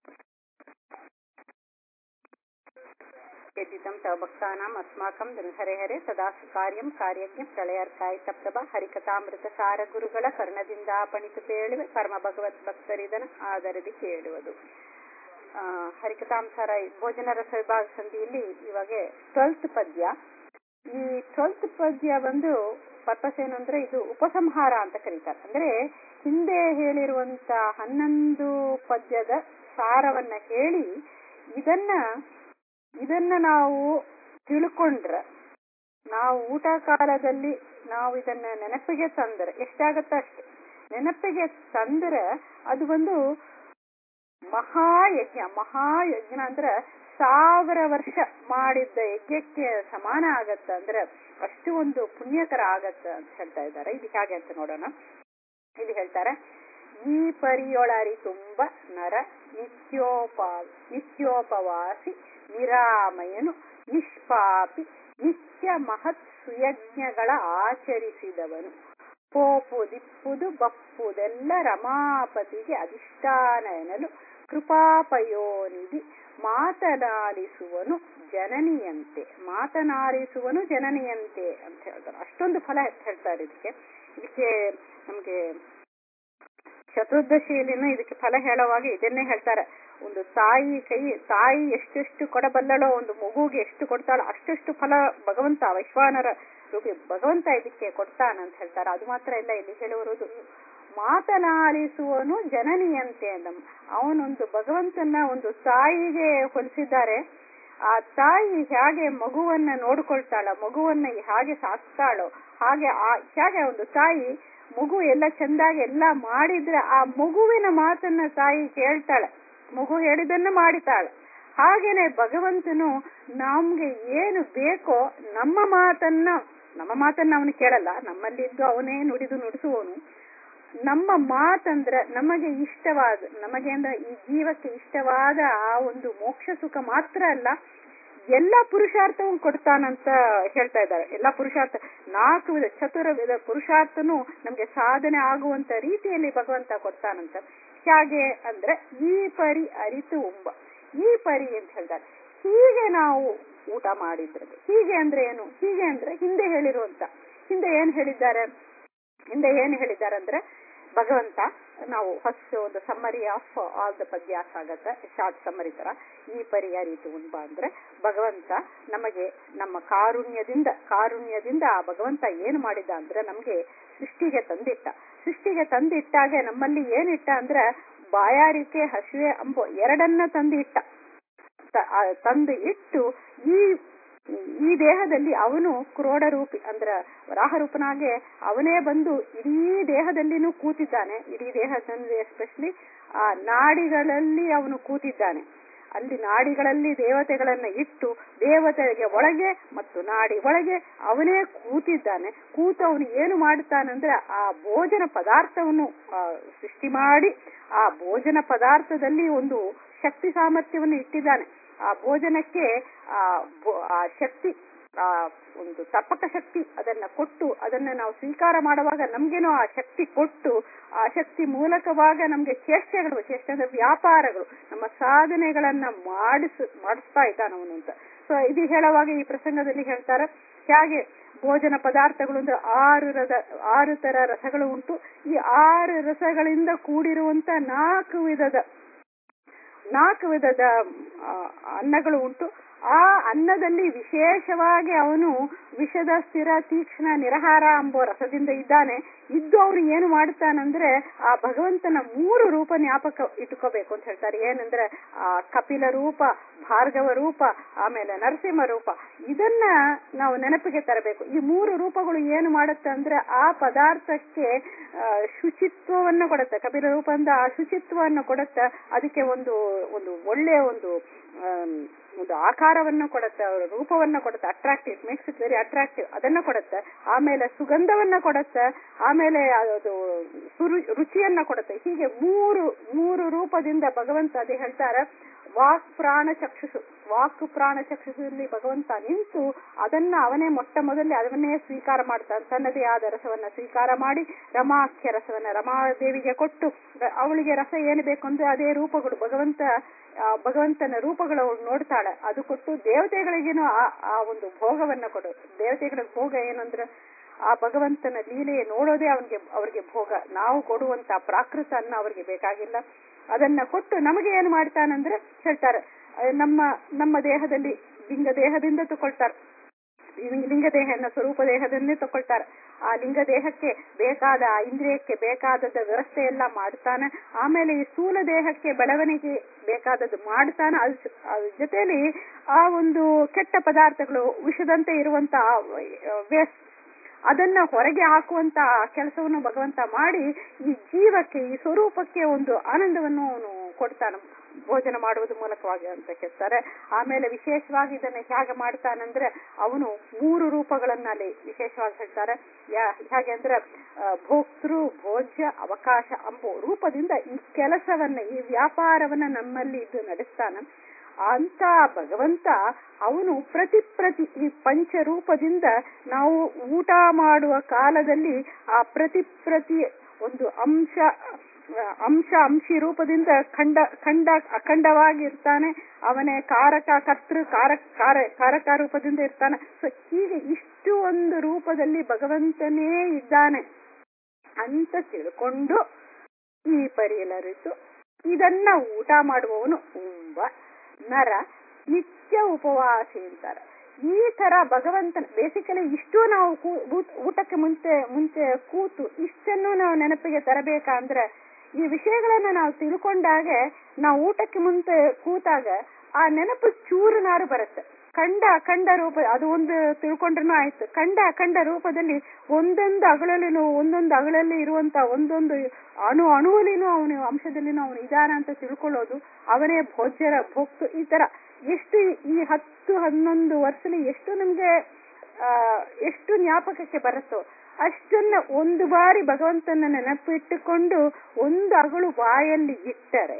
यदिदं तव भक्तानाम् अस्माकं ಹರೆ ಹರೆ ಸದಾ ಕಾರ್ಯಂ ಕಾರ್ಯಜ್ಞ ಪ್ರಳಯರ್ಕಾಯಿತ ಪ್ರಭ ಹರಿಕಥಾಮೃತ ಸಾರ ಗುರುಗಳ ಕರ್ಣದಿಂದ ಪಣಿತು ಕೇಳುವೆ ಪರಮ ಭಗವತ್ ಭಕ್ತರಿದನ ಆದರದಿ ಕೇಳುವುದು ಆ, ಹರಿಕಥಾಂಸಾರ ಭೋಜನ ರಸ ವಿಭಾಗ ಸಂಧಿಯಲ್ಲಿ ಇವಾಗ ಟ್ವೆಲ್ತ್ ಪದ್ಯ ಈ ಟ್ವೆಲ್ತ್ ಪದ್ಯ ಬಂದು ಪರ್ಪಸ್ ಏನು ಅಂದ್ರೆ ಇದು ಉಪಸಂಹಾರ ಅಂತ ಕರೀತಾರೆ ಅಂದ್ರೆ ಹಿಂದೆ ಹೇಳಿರುವಂತ ಹನ್ನೊಂದು ಪದ್ಯದ ಸಾರವನ್ನ ಹೇಳಿ ಇದನ್ನ ಇದನ್ನ ನಾವು ತಿಳ್ಕೊಂಡ್ರೆ ನಾವು ಊಟ ಕಾಲದಲ್ಲಿ ನಾವು ಇದನ್ನ ನೆನಪಿಗೆ ತಂದ್ರೆ ಎಷ್ಟಾಗತ್ತ ಅಷ್ಟೆ ನೆನಪಿಗೆ ತಂದ್ರೆ ಅದು ಒಂದು ಮಹಾಯಜ್ಞ ಮಹಾಯಜ್ಞ ಅಂದ್ರೆ ಸಾವಿರ ವರ್ಷ ಮಾಡಿದ್ದ ಯಜ್ಞಕ್ಕೆ ಸಮಾನ ಆಗತ್ತ ಅಂದ್ರೆ ಅಷ್ಟು ಒಂದು ಪುಣ್ಯಕರ ಆಗತ್ತ ಅಂತ ಹೇಳ್ತಾ ಇದ್ದಾರೆ ಇದು ಹೇಗೆ ಅಂತ ನೋಡೋಣ ಇಲ್ಲಿ ಹೇಳ್ತಾರೆ ಈ ಪರಿಯೊಳರಿ ತುಂಬ ನರ ನಿತ್ಯೋಪ ನಿತ್ಯೋಪವಾಸಿ ನಿರಾಮಯನು ನಿಷ್ಪಾಪಿ ನಿತ್ಯ ಮಹತ್ ಸುಯಜ್ಞಗಳ ಆಚರಿಸಿದವನು ಪೋಪು ದಿಪ್ಪುದು ಬಪ್ಪುದೆಲ್ಲ ರಮಾಪತಿಗೆ ಅಧಿಷ್ಠಾನ ಎನ್ನಲು ಕೃಪಾಪಯೋನಿಧಿ ಮಾತನಾಡಿಸುವನು ಜನನಿಯಂತೆ ಮಾತನಾಡಿಸುವನು ಜನನಿಯಂತೆ ಅಂತ ಹೇಳ್ತಾರೆ ಅಷ್ಟೊಂದು ಫಲ ಹೇಳ್ತಾರೆ ಇದಕ್ಕೆ ಇದಕ್ಕೆ ನಮ್ಗೆ ಚತುರ್ದಶಿಯಲ್ಲಿನ ಇದಕ್ಕೆ ಫಲ ಹೇಳುವಾಗ ಇದನ್ನೇ ಹೇಳ್ತಾರೆ ಒಂದು ತಾಯಿ ಕೈ ತಾಯಿ ಎಷ್ಟೆಷ್ಟು ಕೊಡಬಲ್ಲಳೋ ಒಂದು ಮಗುಗೆ ಎಷ್ಟು ಕೊಡ್ತಾಳೋ ಅಷ್ಟೆಷ್ಟು ಫಲ ಭಗವಂತ ವೈಶ್ವಾನರ ರೂಪಿ ಭಗವಂತ ಇದಕ್ಕೆ ಕೊಡ್ತಾನಂತ ಹೇಳ್ತಾರೆ ಅದು ಮಾತ್ರ ಇಲ್ಲ ಇಲ್ಲಿ ಹೇಳುವುದು ಮಾತನಾಡಿಸುವನು ಜನನಿಯಂತೆ ಅಂದ ಅವನೊಂದು ಭಗವಂತನ ಒಂದು ತಾಯಿಗೆ ಹೋಲಿಸಿದ್ದಾರೆ ಆ ತಾಯಿ ಹೇಗೆ ಮಗುವನ್ನ ನೋಡ್ಕೊಳ್ತಾಳ ಮಗುವನ್ನ ಹೇಗೆ ಸಾಕ್ತಾಳೋ ಹಾಗೆ ಆ ಹೇಗೆ ಒಂದು ತಾಯಿ ಮಗು ಎಲ್ಲ ಚಂದಾಗಿ ಎಲ್ಲ ಮಾಡಿದ್ರೆ ಆ ಮಗುವಿನ ಮಾತನ್ನ ತಾಯಿ ಕೇಳ್ತಾಳೆ ಮಗು ಹೇಳಿದನ್ನ ಮಾಡಿತಾಳೆ ಹಾಗೇನೆ ಭಗವಂತನು ನಮ್ಗೆ ಏನು ಬೇಕೋ ನಮ್ಮ ಮಾತನ್ನ ನಮ್ಮ ಮಾತನ್ನ ಅವನು ಕೇಳಲ್ಲ ನಮ್ಮಲ್ಲಿದ್ದು ಅವನೇ ನುಡಿದು ನುಡಿಸುವವನು ನಮ್ಮ ಮಾತಂದ್ರ ನಮಗೆ ಇಷ್ಟವಾದ ನಮಗೆ ಅಂದ್ರೆ ಈ ಜೀವಕ್ಕೆ ಇಷ್ಟವಾದ ಆ ಒಂದು ಮೋಕ್ಷ ಸುಖ ಮಾತ್ರ ಅಲ್ಲ ಎಲ್ಲಾ ಪುರುಷಾರ್ಥವೂ ಕೊಡ್ತಾನಂತ ಹೇಳ್ತಾ ಇದ್ದಾರೆ ಎಲ್ಲಾ ಪುರುಷಾರ್ಥ ನಾಲ್ಕು ವಿಧ ಚತುರ ವಿಧ ಪುರುಷಾರ್ಥನು ನಮ್ಗೆ ಸಾಧನೆ ಆಗುವಂತ ರೀತಿಯಲ್ಲಿ ಭಗವಂತ ಕೊಡ್ತಾನಂತ ಹೇಗೆ ಅಂದ್ರೆ ಈ ಪರಿ ಅರಿತು ಉಂಬ ಈ ಪರಿ ಅಂತ ಹೇಳ್ತಾರೆ ಹೀಗೆ ನಾವು ಊಟ ಮಾಡಿದ್ರೆ ಹೀಗೆ ಅಂದ್ರೆ ಏನು ಹೀಗೆ ಅಂದ್ರೆ ಹಿಂದೆ ಹೇಳಿರುವಂತ ಹಿಂದೆ ಏನ್ ಹೇಳಿದ್ದಾರೆ ಹಿಂದೆ ಏನ್ ಹೇಳಿದ್ದಾರೆ ಅಂದ್ರೆ ಭಗವಂತ ನಾವು ಫಸ್ಟ್ ಒಂದು ಸಮ್ಮರಿ ಆಫ್ ಆಲ್ ದ ಪದ್ಯಾಸ ಆಗತ್ತೆ ಶಾರ್ಟ್ ಸಮ್ಮರಿ ತರ ಈ ಪರಿ ಅರಿತು ಉಂಬ ಅಂದ್ರೆ ಭಗವಂತ ನಮಗೆ ನಮ್ಮ ಕಾರುಣ್ಯದಿಂದ ಕಾರುಣ್ಯದಿಂದ ಆ ಭಗವಂತ ಏನು ಮಾಡಿದ ಅಂದ್ರೆ ನಮ್ಗೆ ಸೃಷ್ಟಿಗೆ ತಂದಿಟ್ಟ ಸೃಷ್ಟಿಗೆ ತಂದಿಟ್ಟಾಗ ನಮ್ಮಲ್ಲಿ ಏನಿಟ್ಟ ಅಂದ್ರೆ ಬಾಯಾರಿಕೆ ಹಸಿವೆ ಅಂಬೋ ಎರಡನ್ನ ತಂದು ಇಟ್ಟ ತಂದು ಇಟ್ಟು ಈ ಈ ದೇಹದಲ್ಲಿ ಅವನು ಕ್ರೋಡ ರೂಪಿ ಅಂದ್ರ ವರಾಹರೂಪನಾಗೆ ಅವನೇ ಬಂದು ಇಡೀ ದೇಹದಲ್ಲಿನೂ ಕೂತಿದ್ದಾನೆ ಇಡೀ ದೇಹ ಎಸ್ಪೆಷಲಿ ಆ ನಾಡಿಗಳಲ್ಲಿ ಅವನು ಕೂತಿದ್ದಾನೆ ಅಲ್ಲಿ ನಾಡಿಗಳಲ್ಲಿ ದೇವತೆಗಳನ್ನ ಇಟ್ಟು ದೇವತೆಗೆ ಒಳಗೆ ಮತ್ತು ನಾಡಿ ಒಳಗೆ ಅವನೇ ಕೂತಿದ್ದಾನೆ ಕೂತು ಅವನು ಏನು ಮಾಡುತ್ತಾನಂದ್ರೆ ಆ ಭೋಜನ ಪದಾರ್ಥವನ್ನು ಸೃಷ್ಟಿ ಮಾಡಿ ಆ ಭೋಜನ ಪದಾರ್ಥದಲ್ಲಿ ಒಂದು ಶಕ್ತಿ ಸಾಮರ್ಥ್ಯವನ್ನು ಇಟ್ಟಿದ್ದಾನೆ ಆ ಭೋಜನಕ್ಕೆ ಆ ಆ ಶಕ್ತಿ ಆ ಒಂದು ತಪಕ ಶಕ್ತಿ ಅದನ್ನ ಕೊಟ್ಟು ಅದನ್ನ ನಾವು ಸ್ವೀಕಾರ ಮಾಡುವಾಗ ನಮ್ಗೇನೋ ಆ ಶಕ್ತಿ ಕೊಟ್ಟು ಆ ಶಕ್ತಿ ಮೂಲಕವಾಗ ನಮ್ಗೆ ಚೇಷ್ಟೆಗಳು ಚೇಷ್ಟೆ ಅಂದ್ರೆ ವ್ಯಾಪಾರಗಳು ನಮ್ಮ ಸಾಧನೆಗಳನ್ನ ಮಾಡಿಸ್ ಮಾಡಿಸ್ತಾ ಇದ್ದಾನವನು ಅಂತ ಸೊ ಇದು ಹೇಳುವಾಗ ಈ ಪ್ರಸಂಗದಲ್ಲಿ ಹೇಳ್ತಾರೆ ಹೇಗೆ ಭೋಜನ ಪದಾರ್ಥಗಳು ಅಂದ್ರೆ ಆರು ರಸ ಆರು ತರ ರಸಗಳು ಉಂಟು ಈ ಆರು ರಸಗಳಿಂದ ಕೂಡಿರುವಂತ ನಾಲ್ಕು ವಿಧದ ನಾಲ್ಕು ವಿಧದ ಅನ್ನಗಳು ಉಂಟು ಆ ಅನ್ನದಲ್ಲಿ ವಿಶೇಷವಾಗಿ ಅವನು ವಿಷದ ಸ್ಥಿರ ತೀಕ್ಷ್ಣ ನಿರಹಾರ ಎಂಬೋ ರಸದಿಂದ ಇದ್ದಾನೆ ಇದ್ದು ಅವನು ಏನು ಮಾಡ್ತಾನಂದ್ರೆ ಆ ಭಗವಂತನ ಮೂರು ರೂಪ ಜ್ಞಾಪಕ ಇಟ್ಕೋಬೇಕು ಅಂತ ಹೇಳ್ತಾರೆ ಏನಂದ್ರೆ ಆ ಕಪಿಲ ರೂಪ ಭಾರ್ಗವ ರೂಪ ಆಮೇಲೆ ನರಸಿಂಹ ರೂಪ ಇದನ್ನ ನಾವು ನೆನಪಿಗೆ ತರಬೇಕು ಈ ಮೂರು ರೂಪಗಳು ಏನು ಮಾಡುತ್ತೆ ಅಂದ್ರೆ ಆ ಪದಾರ್ಥಕ್ಕೆ ಶುಚಿತ್ವವನ್ನು ಕೊಡುತ್ತೆ ಕಪಿಲ ರೂಪ ಅಂದ್ರೆ ಆ ಶುಚಿತ್ವವನ್ನು ಕೊಡುತ್ತೆ ಅದಕ್ಕೆ ಒಂದು ಒಂದು ಒಳ್ಳೆಯ ಒಂದು ಒಂದು ಆಕಾರವನ್ನು ಕೊಡುತ್ತೆ ಅವರ ರೂಪವನ್ನ ಕೊಡುತ್ತೆ attractive makes it very attractive ಅದನ್ನ ಕೊಡುತ್ತೆ ಆಮೇಲೆ ಸುಗಂಧವನ್ನ ಕೊಡುತ್ತೆ ಆಮೇಲೆ ಅದು ರುಚಿಯನ್ನ ಕೊಡುತ್ತೆ ಹೀಗೆ ಮೂರು ಮೂರು ರೂಪದಿಂದ ಭಗವಂತ ಅದೇ ಹೇಳ್ತಾರೆ ವಾಕ್ ಪ್ರಾಣ ಚಕ್ಷುಷು ವಾಕ್ ಪ್ರಾಣ ಚಕ್ಷುಷಲ್ಲಿ ಭಗವಂತ ನಿಂತು ಅದನ್ನ ಅವನೇ ಮೊಟ್ಟ ಮೊದಲೇ ಅದನ್ನೇ ಸ್ವೀಕಾರ ಮಾಡ್ತಾನೆ ತನ್ನದೇ ಆದ ರಸವನ್ನ ಸ್ವೀಕಾರ ಮಾಡಿ ರಮಾಖ್ಯ ರಸವನ್ನ ರಮಾದೇವಿಗೆ ಕೊಟ್ಟು ರ- ಅವಳಿಗೆ ರಸ ಏನು ಬೇಕು ಅಂದ್ರೆ ಅದೇ ರೂಪಗಳು ಭಗವಂತ ಆ ಭಗವಂತನ ರೂಪಗಳು ಅವಳು ನೋಡ್ತಾಳೆ ಅದು ಕೊಟ್ಟು ದೇವತೆಗಳಿಗೇನು ಆ ಆ ಒಂದು ಭೋಗವನ್ನ ಕೊಡು ದೇವತೆಗಳ ಭೋಗ ಏನಂದ್ರೆ ಆ ಭಗವಂತನ ಲೀಲೆ ನೋಡೋದೇ ಅವನಿಗೆ ಅವರಿಗೆ ಭೋಗ ನಾವು ಕೊಡುವಂತ ಪ್ರಾಕೃತ ಅನ್ನ ಅವರಿಗೆ ಬೇಕಾಗಿಲ್ಲ ಅದನ್ನ ಕೊಟ್ಟು ನಮಗೆ ಏನು ಮಾಡ್ತಾನಂದ್ರೆ ಹೇಳ್ತಾರೆ ಆ, ನಮ್ಮ ನಮ್ಮ ದೇಹದಲ್ಲಿ ಲಿಂಗ ದೇಹದಿಂದ ತಗೊಳ್ತಾರೆ ಲಿಂಗ- ಲಿಂಗ ದೇಹನ ಸ್ವರೂಪ ದೇಹದನ್ನೇ ತಗೊಳ್ತಾರೆ ಆ ಲಿಂಗ ದೇಹಕ್ಕೆ ಬೇಕಾದ ಆ ಇಂದ್ರಿಯಕ್ಕೆ ಬೇಕಾದದ ವ್ಯವಸ್ಥೆ ಎಲ್ಲ ಮಾಡ್ತಾನೆ ಆಮೇಲೆ ಈ ಸ್ಥೂಲ ದೇಹಕ್ಕೆ ಬೆಳವಣಿಗೆ ಬೇಕಾದದ್ದು ಮಾಡ್ತಾನೆ ಅದ್ರ ಅದ್ರ ಜೊತೆಲಿ ಆ ಒಂದು ಕೆಟ್ಟ ಪದಾರ್ಥಗಳು ವಿಷದಂತೆ ಇರುವಂತ ವೇಸ್ಟ್ ಅದನ್ನ ಹೊರಗೆ ಹಾಕುವಂತ ಕೆಲಸವನ್ನು ಭಗವಂತ ಮಾಡಿ ಈ ಜೀವಕ್ಕೆ ಈ ಸ್ವರೂಪಕ್ಕೆ ಒಂದು ಆನಂದವನ್ನು ಅವನು ಕೊಡ್ತಾನೆ ಭೋಜನ ಮಾಡುವುದ ಮೂಲಕವಾಗಿ ಅಂತ ಹೇಳ್ತಾರೆ ಆಮೇಲೆ ವಿಶೇಷವಾಗಿ ಇದನ್ನ ಹೇಗೆ ಮಾಡ್ತಾನಂದ್ರೆ ಅವನು ಮೂರು ರೂಪಗಳನ್ನ ಅಲ್ಲಿ ವಿಶೇಷವಾಗಿ ಹೇಳ್ತಾರೆ ಯಾ- ಹೇಗೆ ಅಂದ್ರೆ ಆ, ಭೋಕ್ತೃ ಭೋಜ್ಯ ಅವಕಾಶ ಅಂಬೋ ರೂಪದಿಂದ ಈ ಕೆಲಸವನ್ನ ಈ ವ್ಯಾಪಾರವನ್ನ ನಮ್ಮಲ್ಲಿ ಇದು ನಡೆಸ್ತಾನ ಅಂತ ಭಗವಂತ ಅವನು ಪ್ರತಿ ಪ್ರತಿ ಈ ಪಂಚರೂಪದಿಂದ ನಾವು ಊಟ ಮಾಡುವ ಕಾಲದಲ್ಲಿ ಆ ಪ್ರತಿ ಪ್ರತಿ ಒಂದು ಅಂಶ ಆ, ಅಂಶ ಅಂಶಿ ರೂಪದಿಂದ ಖಂಡ ಖಂಡ ಅಖಂಡವಾಗಿ ಇರ್ತಾನೆ ಅವನೇ ಕಾರಕ ಕರ್ತೃ ಕಾರ ಕಾರ ಕಾರಕ ರೂಪದಿಂದ ಇರ್ತಾನೆ ಸೊ ಹೀಗೆ ಇಷ್ಟು ಒಂದು ರೂಪದಲ್ಲಿ ಭಗವಂತನೇ ಇದ್ದಾನೆ ಅಂತ ತಿಳ್ಕೊಂಡು ಈ ಪರಿಯಲರಿತು ಇದನ್ನ ಊಟ ಮಾಡುವವನು ಉಂಬ ನರ ನಿತ್ಯ ಉಪವಾಸಿ ಅಂತಾರೆ ಈ ತರ ಭಗವಂತನ ಬೇಸಿಕಲಿ ಇಷ್ಟು ನಾವು ಕೂ- ಊಟ- ಊಟಕ್ಕೆ ಮುಂಚೆ ಮುಂಚೆ ಕೂತು ಇಷ್ಟನ್ನು ನಾವು ನೆನಪಿಗೆ ತರಬೇಕಂದ್ರೆ ಈ ವಿಷಯಗಳನ್ನ ನಾವು ತಿಳ್ಕೊಂಡಾಗೆ ನಾವು ಊಟಕ್ಕೆ ಮುಂಚೆ ಕೂತಾಗ ಆ ನೆನಪು ಚೂರುನಾರು ಬರುತ್ತೆ ಖಂಡ ಅಖಂಡ ರೂಪ ಅದು ಒಂದು ತಿಳ್ಕೊಂಡ್ರೂ ಆಯ್ತು ಖಂಡ ಅಖಂಡ ರೂಪದಲ್ಲಿ ಒಂದೊಂದು ಅಗಳಲ್ಲಿನೂ ಒಂದೊಂದು ಅಗಳಲ್ಲಿ ಇರುವಂತ ಒಂದೊಂದು ಅಣು ಅಣುವಲ್ಲಿನೂ ಅವನು ಅಂಶದಲ್ಲಿನೂ ಅವನು ಇದಾನ ಅಂತ ತಿಳ್ಕೊಳ್ಳೋದು ಅವನೇ ಭೋಜ್ಯರ ಭೋಕ್ತು ಈ ತರ ಎಷ್ಟು ಈ ಹತ್ತು ಹನ್ನೊಂದು ವರ್ಷದಲ್ಲಿ ಎಷ್ಟು ನಮ್ಗೆ ಆ, ಎಷ್ಟು ಜ್ಞಾಪಕಕ್ಕೆ ಬರುತ್ತೋ ಅಷ್ಟನ್ನ ಒಂದು ಬಾರಿ ಭಗವಂತನ ನೆನಪಿಟ್ಟುಕೊಂಡು ಒಂದು ಅಗಳು ಬಾಯಲ್ಲಿ ಇಟ್ಟರೆ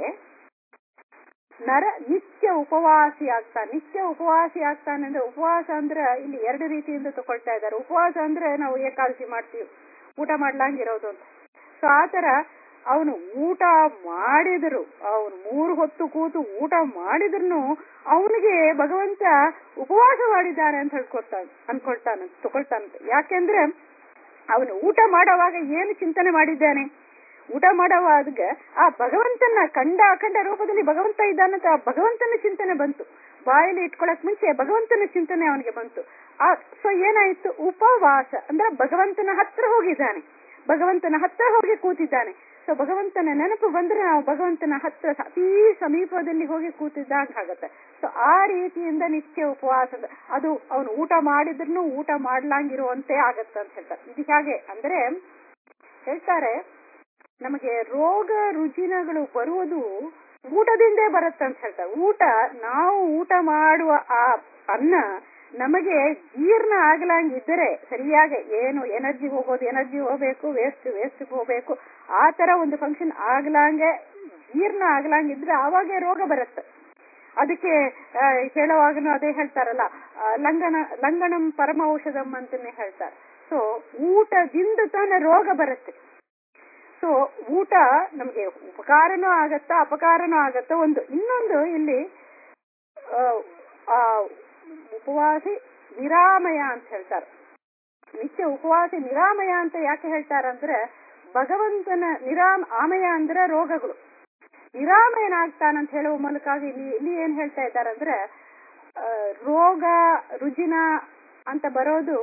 ನರ ನಿತ್ಯ ಉಪವಾಸಿ ಆಗ್ತಾನೆ ನಿತ್ಯ ಉಪವಾಸಿ ಆಗ್ತಾನೆ ಅಂದ್ರೆ ಉಪವಾಸ ಅಂದ್ರೆ ಇಲ್ಲಿ ಎರಡು ರೀತಿಯಿಂದ ತಗೊಳ್ತಾ ಇದ್ದಾರೆ ಉಪವಾಸ ಅಂದ್ರೆ ನಾವು ಏಕಾದಶಿ ಮಾಡ್ತೀವಿ ಊಟ ಮಾಡ್ಲಂಗಿರೋದು ಅಂತ ಸೊ ಆತರ ಅವನು ಊಟ ಮಾಡಿದ್ರು ಅವನು ಮೂರು ಹೊತ್ತು ಕೂತು ಊಟ ಮಾಡಿದ್ರು ಅವನಿಗೆ ಭಗವಂತ ಉಪವಾಸ ಮಾಡಿದ್ದಾನೆ ಅಂತ ಹೇಳ್ಕೊಳ್ತಾನೆ ಅನ್ಕೊಳ್ತಾನೆ ತಗೊಳ್ತಾನಂತೆ ಯಾಕೆಂದ್ರೆ ಅವನು ಊಟ ಮಾಡುವಾಗ ಏನು ಚಿಂತನೆ ಮಾಡಿದ್ದಾನೆ ಊಟ ಮಾಡುವಾಗ ಆ ಭಗವಂತನ ಕಂಡ ಅಖಂಡ ರೂಪದಲ್ಲಿ ಭಗವಂತ ಇದ್ದಾನಂತ ಆ ಭಗವಂತನ ಚಿಂತನೆ ಬಂತು ಬಾಯಲ್ಲಿ ಇಟ್ಕೊಳಕ್ ಮುಂಚೆ ಭಗವಂತನ ಚಿಂತನೆ ಅವನಿಗೆ ಬಂತು ಆ ಸೊ ಏನಾಯ್ತು ಉಪವಾಸ ಅಂದ್ರೆ ಭಗವಂತನ ಹತ್ರ ಹೋಗಿದ್ದಾನೆ ಭಗವಂತನ ಹತ್ರ ಹೋಗಿ ಕೂತಿದ್ದಾನೆ ಸೊ ಭಗವಂತನ ನೆನಪು ಬಂದ್ರೆ ನಾವು ಭಗವಂತನ ಹತ್ರ ಅತೀ ಸಮೀಪದಲ್ಲಿ ಹೋಗಿ ಕೂತಿದ್ದಾಗ ಆಗತ್ತೆ ಸೊ ಆ ರೀತಿಯಿಂದ ನಿತ್ಯ ಉಪವಾಸ ಅದು ಅವನು ಊಟ ಮಾಡಿದ್ರು ಊಟ ಮಾಡ್ಲಾಂಗಿರುವಂತೆ ಆಗತ್ತೆ ಅಂತ ಹೇಳ್ತಾರೆ ಇದು ಹೇಗೆ ಅಂದ್ರೆ ಹೇಳ್ತಾರೆ ನಮಗೆ ರೋಗ ರುಜಿನಗಳು ಬರುವುದು ಊಟದಿಂದೇ ಬರುತ್ತೆ ಅಂತ ಹೇಳ್ತಾರೆ ಊಟ ನಾವು ಊಟ ಮಾಡುವ ಆ ಅನ್ನ ನಮಗೆ ಜೀರ್ಣ ಆಗ್ಲಂಗಿದ್ದರೆ ಸರಿಯಾಗಿ ಏನು ಎನರ್ಜಿ ಹೋಗೋದು ಎನರ್ಜಿ ಹೋಗ್ಬೇಕು ವೇಸ್ಟ್ ವೇಸ್ಟ್ ಹೋಗ್ಬೇಕು ಆ ತರ ಒಂದು ಫಂಕ್ಷನ್ ಆಗ್ಲಂಗೆ ಜೀರ್ಣ ಆಗ್ಲಂಗಿದ್ರೆ ಆವಾಗೆ ರೋಗ ಬರುತ್ತೆ ಅದಕ್ಕೆ ಆ, ಹೇಳುವಾಗನು ಅದೇ ಹೇಳ್ತಾರಲ್ಲ ಆ, ಲಂಗನ ಲಂಗನಂ ಪರಮ ಔಷಧಂ ಅಂತಾನೆ ಹೇಳ್ತಾರೆ ಸೊ ಊಟದಿಂದ ತಾನೇ ರೋಗ ಬರುತ್ತೆ ಸೊ ಊಟ ನಮಗೆ ಉಪಕಾರನೂ ಆಗತ್ತ ಅಪಕಾರನೂ ಆಗತ್ತ ಒಂದು ಇನ್ನೊಂದು ಇಲ್ಲಿ ಆ, ಆ, ಉಪವಾಸಿ ನಿರಾಮಯ ಅಂತ ಹೇಳ್ತಾರೆ ನಿತ್ಯ ಉಪವಾಸಿ ನಿರಾಮಯ ಅಂತ ಯಾಕೆ ಹೇಳ್ತಾರಂದ್ರೆ ಭಗವಂತನ ನಿರಾಮ ಆಮಯ ಅಂದ್ರೆ ರೋಗಗಳು ನಿರಾಮಯನಾಗ್ತಾನಂತ ಹೇಳುವ ಮೂಲಕ ಇಲ್ಲಿ ಇಲ್ಲಿ ಏನ್ ಹೇಳ್ತಾ ಇದ್ದಾರಂದ್ರೆ ಆ, ರೋಗ ರುಜಿನ ಅಂತ ಬರೋದು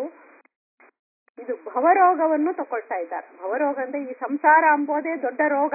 ಇದು ಭವರೋಗವನ್ನು ತಕೊಳ್ತಾ ಇದ್ದಾರೆ ಭವರೋಗ ಅಂದ್ರೆ ಈ ಸಂಸಾರ ಅಂಬೋದೇ ದೊಡ್ಡ ರೋಗ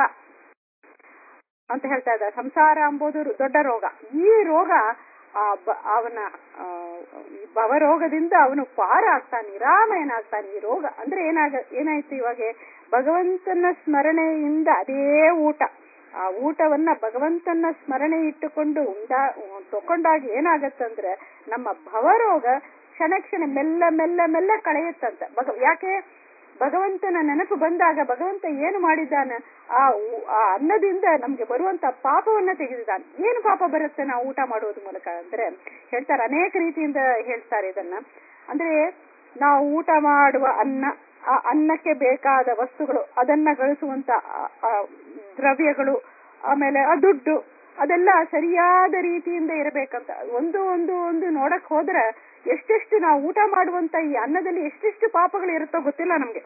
ಅಂತ ಹೇಳ್ತಾ ಇದ್ದಾರೆ ಸಂಸಾರ ಅಂಬೋದು ದೊಡ್ಡ ರೋಗ ಈ ರೋಗ ಆ ಬ- ಅವನ ಆ, ಈ ಭವರೋಗದಿಂದ ಅವನು ಪಾರ ಆಗ್ತಾನೆ ನಿರಾಮಯನಾಗ್ತಾನೆ ಈ ರೋಗ ಅಂದ್ರೆ ಏನಾಗ ಏನಾಯ್ತು ಇವಾಗ ಭಗವಂತನ ಸ್ಮರಣೆಯಿಂದ ಅದೇ ಊಟ ಆ ಊಟವನ್ನ ಭಗವಂತನ ಸ್ಮರಣೆ ಇಟ್ಟುಕೊಂಡು ಉಂಡಾ ತಕೊಂಡಾಗ ಏನಾಗತ್ತಂದ್ರೆ ನಮ್ಮ ಭವರೋಗ ಕ್ಷಣ ಕ್ಷಣ ಮೆಲ್ಲ ಮೆಲ್ಲ ಮೆಲ್ಲ ಕಳೆಯುತ್ತಂತೆ ಭಗ ಯಾಕೆ ಭಗವಂತನ ನೆನಪು ಬಂದಾಗ ಭಗವಂತ ಏನು ಮಾಡಿದ್ದಾನೆ ಆ ಊ- ಆ ಅನ್ನದಿಂದ ನಮ್ಗೆ ಬರುವಂತ ಪಾಪವನ್ನ ತೆಗೆದಿದ್ದಾನೆ ಏನು ಪಾಪ ಬರುತ್ತೆ ನಾವು ಊಟ ಮಾಡುವುದ್ರ ಮೂಲಕ ಅಂದ್ರೆ ಹೇಳ್ತಾರೆ ಅನೇಕ ರೀತಿಯಿಂದ ಹೇಳ್ತಾರೆ ಇದನ್ನ ಅಂದ್ರೆ ನಾವು ಊಟ ಮಾಡುವ ಅನ್ನ ಆ ಅನ್ನಕ್ಕೆ ಬೇಕಾದ ವಸ್ತುಗಳು ಅದನ್ನ ಗಳಿಸುವಂತ ಆ- ಆ ದ್ರವ್ಯಗಳು ಆಮೇಲೆ ಆ ದುಡ್ಡು ಅದೆಲ್ಲ ಸರಿಯಾದ ರೀತಿಯಿಂದ ಇರಬೇಕಂತ ಒಂದು ಒಂದು ಒಂದು ನೋಡಕ್ ಹೋದ್ರೆ ಎಷ್ಟೆಷ್ಟು ನಾವು ಊಟ ಮಾಡುವಂತ ಈ ಅನ್ನದಲ್ಲಿ ಎಷ್ಟೆಷ್ಟು ಪಾಪಗಳು ಇರುತ್ತೋ ಗೊತ್ತಿಲ್ಲ ನಮ್ಗೆ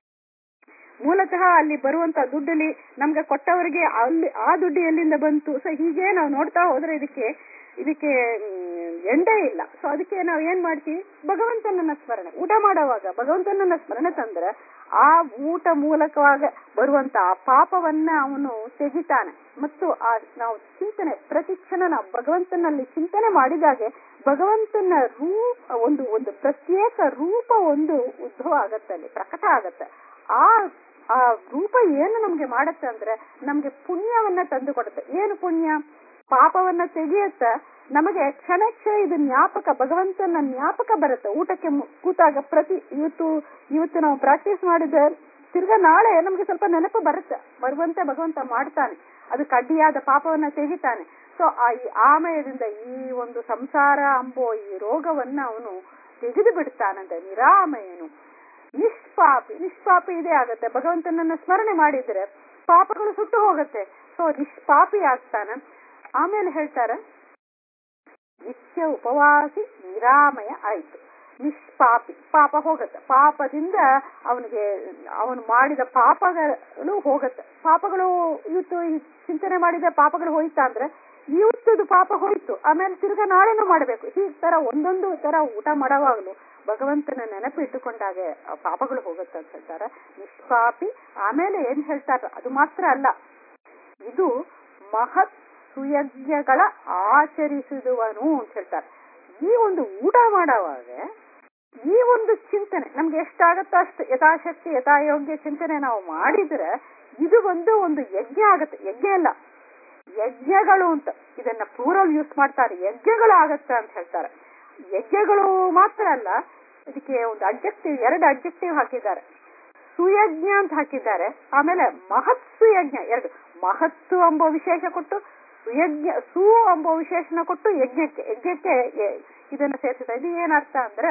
ಮೂಲತಃ ಅಲ್ಲಿ ಬರುವಂತ ದುಡ್ಡಲ್ಲಿ ನಮ್ಗೆ ಕೊಟ್ಟವರಿಗೆ ಅಲ್ಲಿ ಆ ದುಡ್ಡು ಎಲ್ಲಿಂದ ಬಂತು ಸೊ ಹೀಗೆ ನಾವು ನೋಡ್ತಾ ಹೋದ್ರೆ ಇದಕ್ಕೆ ಇದಕ್ಕೆ ಮ್, ಎಂಡೇ ಇಲ್ಲ ಸೊ ಅದಕ್ಕೆ ನಾವು ಏನ್ ಮಾಡ್ತೀವಿ ಭಗವಂತನನ್ನ ಸ್ಮರಣೆ ಊಟ ಮಾಡುವಾಗ ಭಗವಂತನನ್ನ ಸ್ಮರಣೆ ತಂದ್ರೆ ಆ ಊಟ ಮೂಲಕವಾಗ ಬರುವಂತ ಆ ಪಾಪವನ್ನ ಅವನು ತೆಗಿತಾನೆ ಮತ್ತು ಆ ನಾವು ಚಿಂತನೆ ಪ್ರತಿ ಕ್ಷಣ ನಾವು ಭಗವಂತನಲ್ಲಿ ಚಿಂತನೆ ಮಾಡಿದಾಗೆ ಭಗವಂತನ ರೂಪ ಒಂದು ಒಂದು ಪ್ರತ್ಯೇಕ ರೂಪ ಒಂದು ಉದ್ಭವ ಆಗತ್ತೆ ಅಲ್ಲಿ ಪ್ರಕಟ ಆಗತ್ತೆ ಆ ಆ ರೂಪ ಏನು ನಮ್ಗೆ ಮಾಡತ್ತೆ ಅಂದ್ರೆ ನಮ್ಗೆ ಪುಣ್ಯವನ್ನ ತಂದು ಕೊಡುತ್ತೆ ಏನು ಪುಣ್ಯ ಪಾಪವನ್ನ ತೆಗೆಯುತ್ತ ನಮಗೆ ಕ್ಷಣ ಕ್ಷಣ ಇದು ಜ್ಞಾಪಕ ಭಗವಂತನ ಜ್ಞಾಪಕ ಬರುತ್ತೆ ಊಟಕ್ಕೆ ಮು- ಕೂತಾಗ ಪ್ರತಿ ಇವತ್ತು ಇವತ್ತು ನಾವು ಪ್ರಾಕ್ಟೀಸ್ ಮಾಡಿದ ತಿರ್ಗಾ ನಾಳೆ ನಮ್ಗೆ ಸ್ವಲ್ಪ ನೆನಪು ಬರುತ್ತೆ ಬರುವಂತೆ ಭಗವಂತ ಮಾಡ್ತಾನೆ ಅದಕ್ಕೆ ಅಡ್ಡಿಯಾದ ಪಾಪವನ್ನ ತೆಗಿತಾನೆ ಸೊ ಆ ಈ ಆಮಯದಿಂದ ಈ ಒಂದು ಸಂಸಾರ ಅಂಬೋ ಈ ರೋಗವನ್ನ ಅವನು ತೆಗೆದು ಬಿಡ್ತಾನಂತೆ ನಿರಾಮಯನು ನಿಷ್ಪಾಪಿ ನಿಷ್ಪಾಪಿ ಇದೇ ಆಗತ್ತೆ ಭಗವಂತನನ್ನ ಸ್ಮರಣೆ ಮಾಡಿದ್ರೆ ಪಾಪಗಳು ಸುಟ್ಟು ಹೋಗುತ್ತೆ ಸೊ ನಿಷ್ಪಾಪಿ ಆಗ್ತಾನ ಆಮೇಲೆ ಹೇಳ್ತಾರೆ ನಿತ್ಯ ಉಪವಾಸಿ ನಿರಾಮಯ ಆಯ್ತು ನಿಷ್ಪಾಪಿ ಪಾಪ ಹೋಗತ್ತೆ ಪಾಪದಿಂದ ಅವನಿಗೆ ಅವನು ಮಾಡಿದ ಪಾಪಗಳು ಹೋಗತ್ತೆ ಪಾಪಗಳು ಇವತ್ತು ಈ ಚಿಂತನೆ ಮಾಡಿದ ಪಾಪಗಳು ಹೋಯ್ತಾ ಅಂದ್ರೆ ಇವತ್ತದು ಪಾಪ ಹೋಯ್ತು ಆಮೇಲೆ ತಿರ್ಗಾ ನಾಳೆನೂ ಮಾಡಬೇಕು ಹೀಗ್ ತರ ಒಂದೊಂದು ತರ ಊಟ ಮಾಡುವಾಗಲು ಭಗವಂತನ ನೆನಪು ಇಟ್ಟುಕೊಂಡಾಗೆ ಆ ಪಾಪಗಳು ಹೋಗುತ್ತೆ ಅಂತ ಹೇಳ್ತಾರೆ ನಿಷ್ಪಾಪಿ ಆಮೇಲೆ ಏನ್ ಹೇಳ್ತಾರೆ ಅದು ಮಾತ್ರ ಅಲ್ಲ ಇದು ಮಹತ್ ಸುಯಜ್ಞಗಳ ಆಚರಿಸಿದುವನು ಅಂತ ಹೇಳ್ತಾರೆ ಈ ಒಂದು ಊಟ ಮಾಡುವಾಗ ಈ ಒಂದು ಚಿಂತನೆ ನಮ್ಗೆ ಎಷ್ಟಾಗತ್ತೋ ಅಷ್ಟು ಯಥಾಶಕ್ತಿ ಯಥಾಯೋಗ್ಯ ಚಿಂತನೆ ನಾವು ಮಾಡಿದ್ರೆ ಇದು ಒಂದು ಒಂದು ಯಜ್ಞ ಆಗತ್ತೆ ಯಜ್ಞ ಅಲ್ಲ ಯಜ್ಞಗಳು ಅಂತ ಇದನ್ನ ಪ್ಲೂರಲ್ ಯೂಸ್ ಮಾಡ್ತಾರೆ ಯಜ್ಞಗಳು ಆಗತ್ತೆ ಅಂತ ಹೇಳ್ತಾರೆ ಯಜ್ಞಗಳು ಮಾತ್ರ ಅಲ್ಲ ಇದಕ್ಕೆ ಒಂದು ಅಡ್ಜೆಕ್ಟಿವ್ ಎರಡು ಅಡ್ಜೆಕ್ಟಿವ್ ಹಾಕಿದ್ದಾರೆ ಸುಯಜ್ಞ ಅಂತ ಹಾಕಿದ್ದಾರೆ ಆಮೇಲೆ ಮಹತ್ ಸುಯಜ್ಞ ಎರಡು ಮಹತ್ತು ಎಂಬ ವಿಶೇಷ ಕೊಟ್ಟು ಸುಯಜ್ಞ ಸು ಎಂಬ ವಿಶೇಷಣ ಕೊಟ್ಟು ಯಜ್ಞಕ್ಕೆ ಯಜ್ಞಕ್ಕೆ ಎ- ಇದನ್ನ ಸೇರಿಸಿದ ಇದು ಏನರ್ಥ ಅಂದ್ರೆ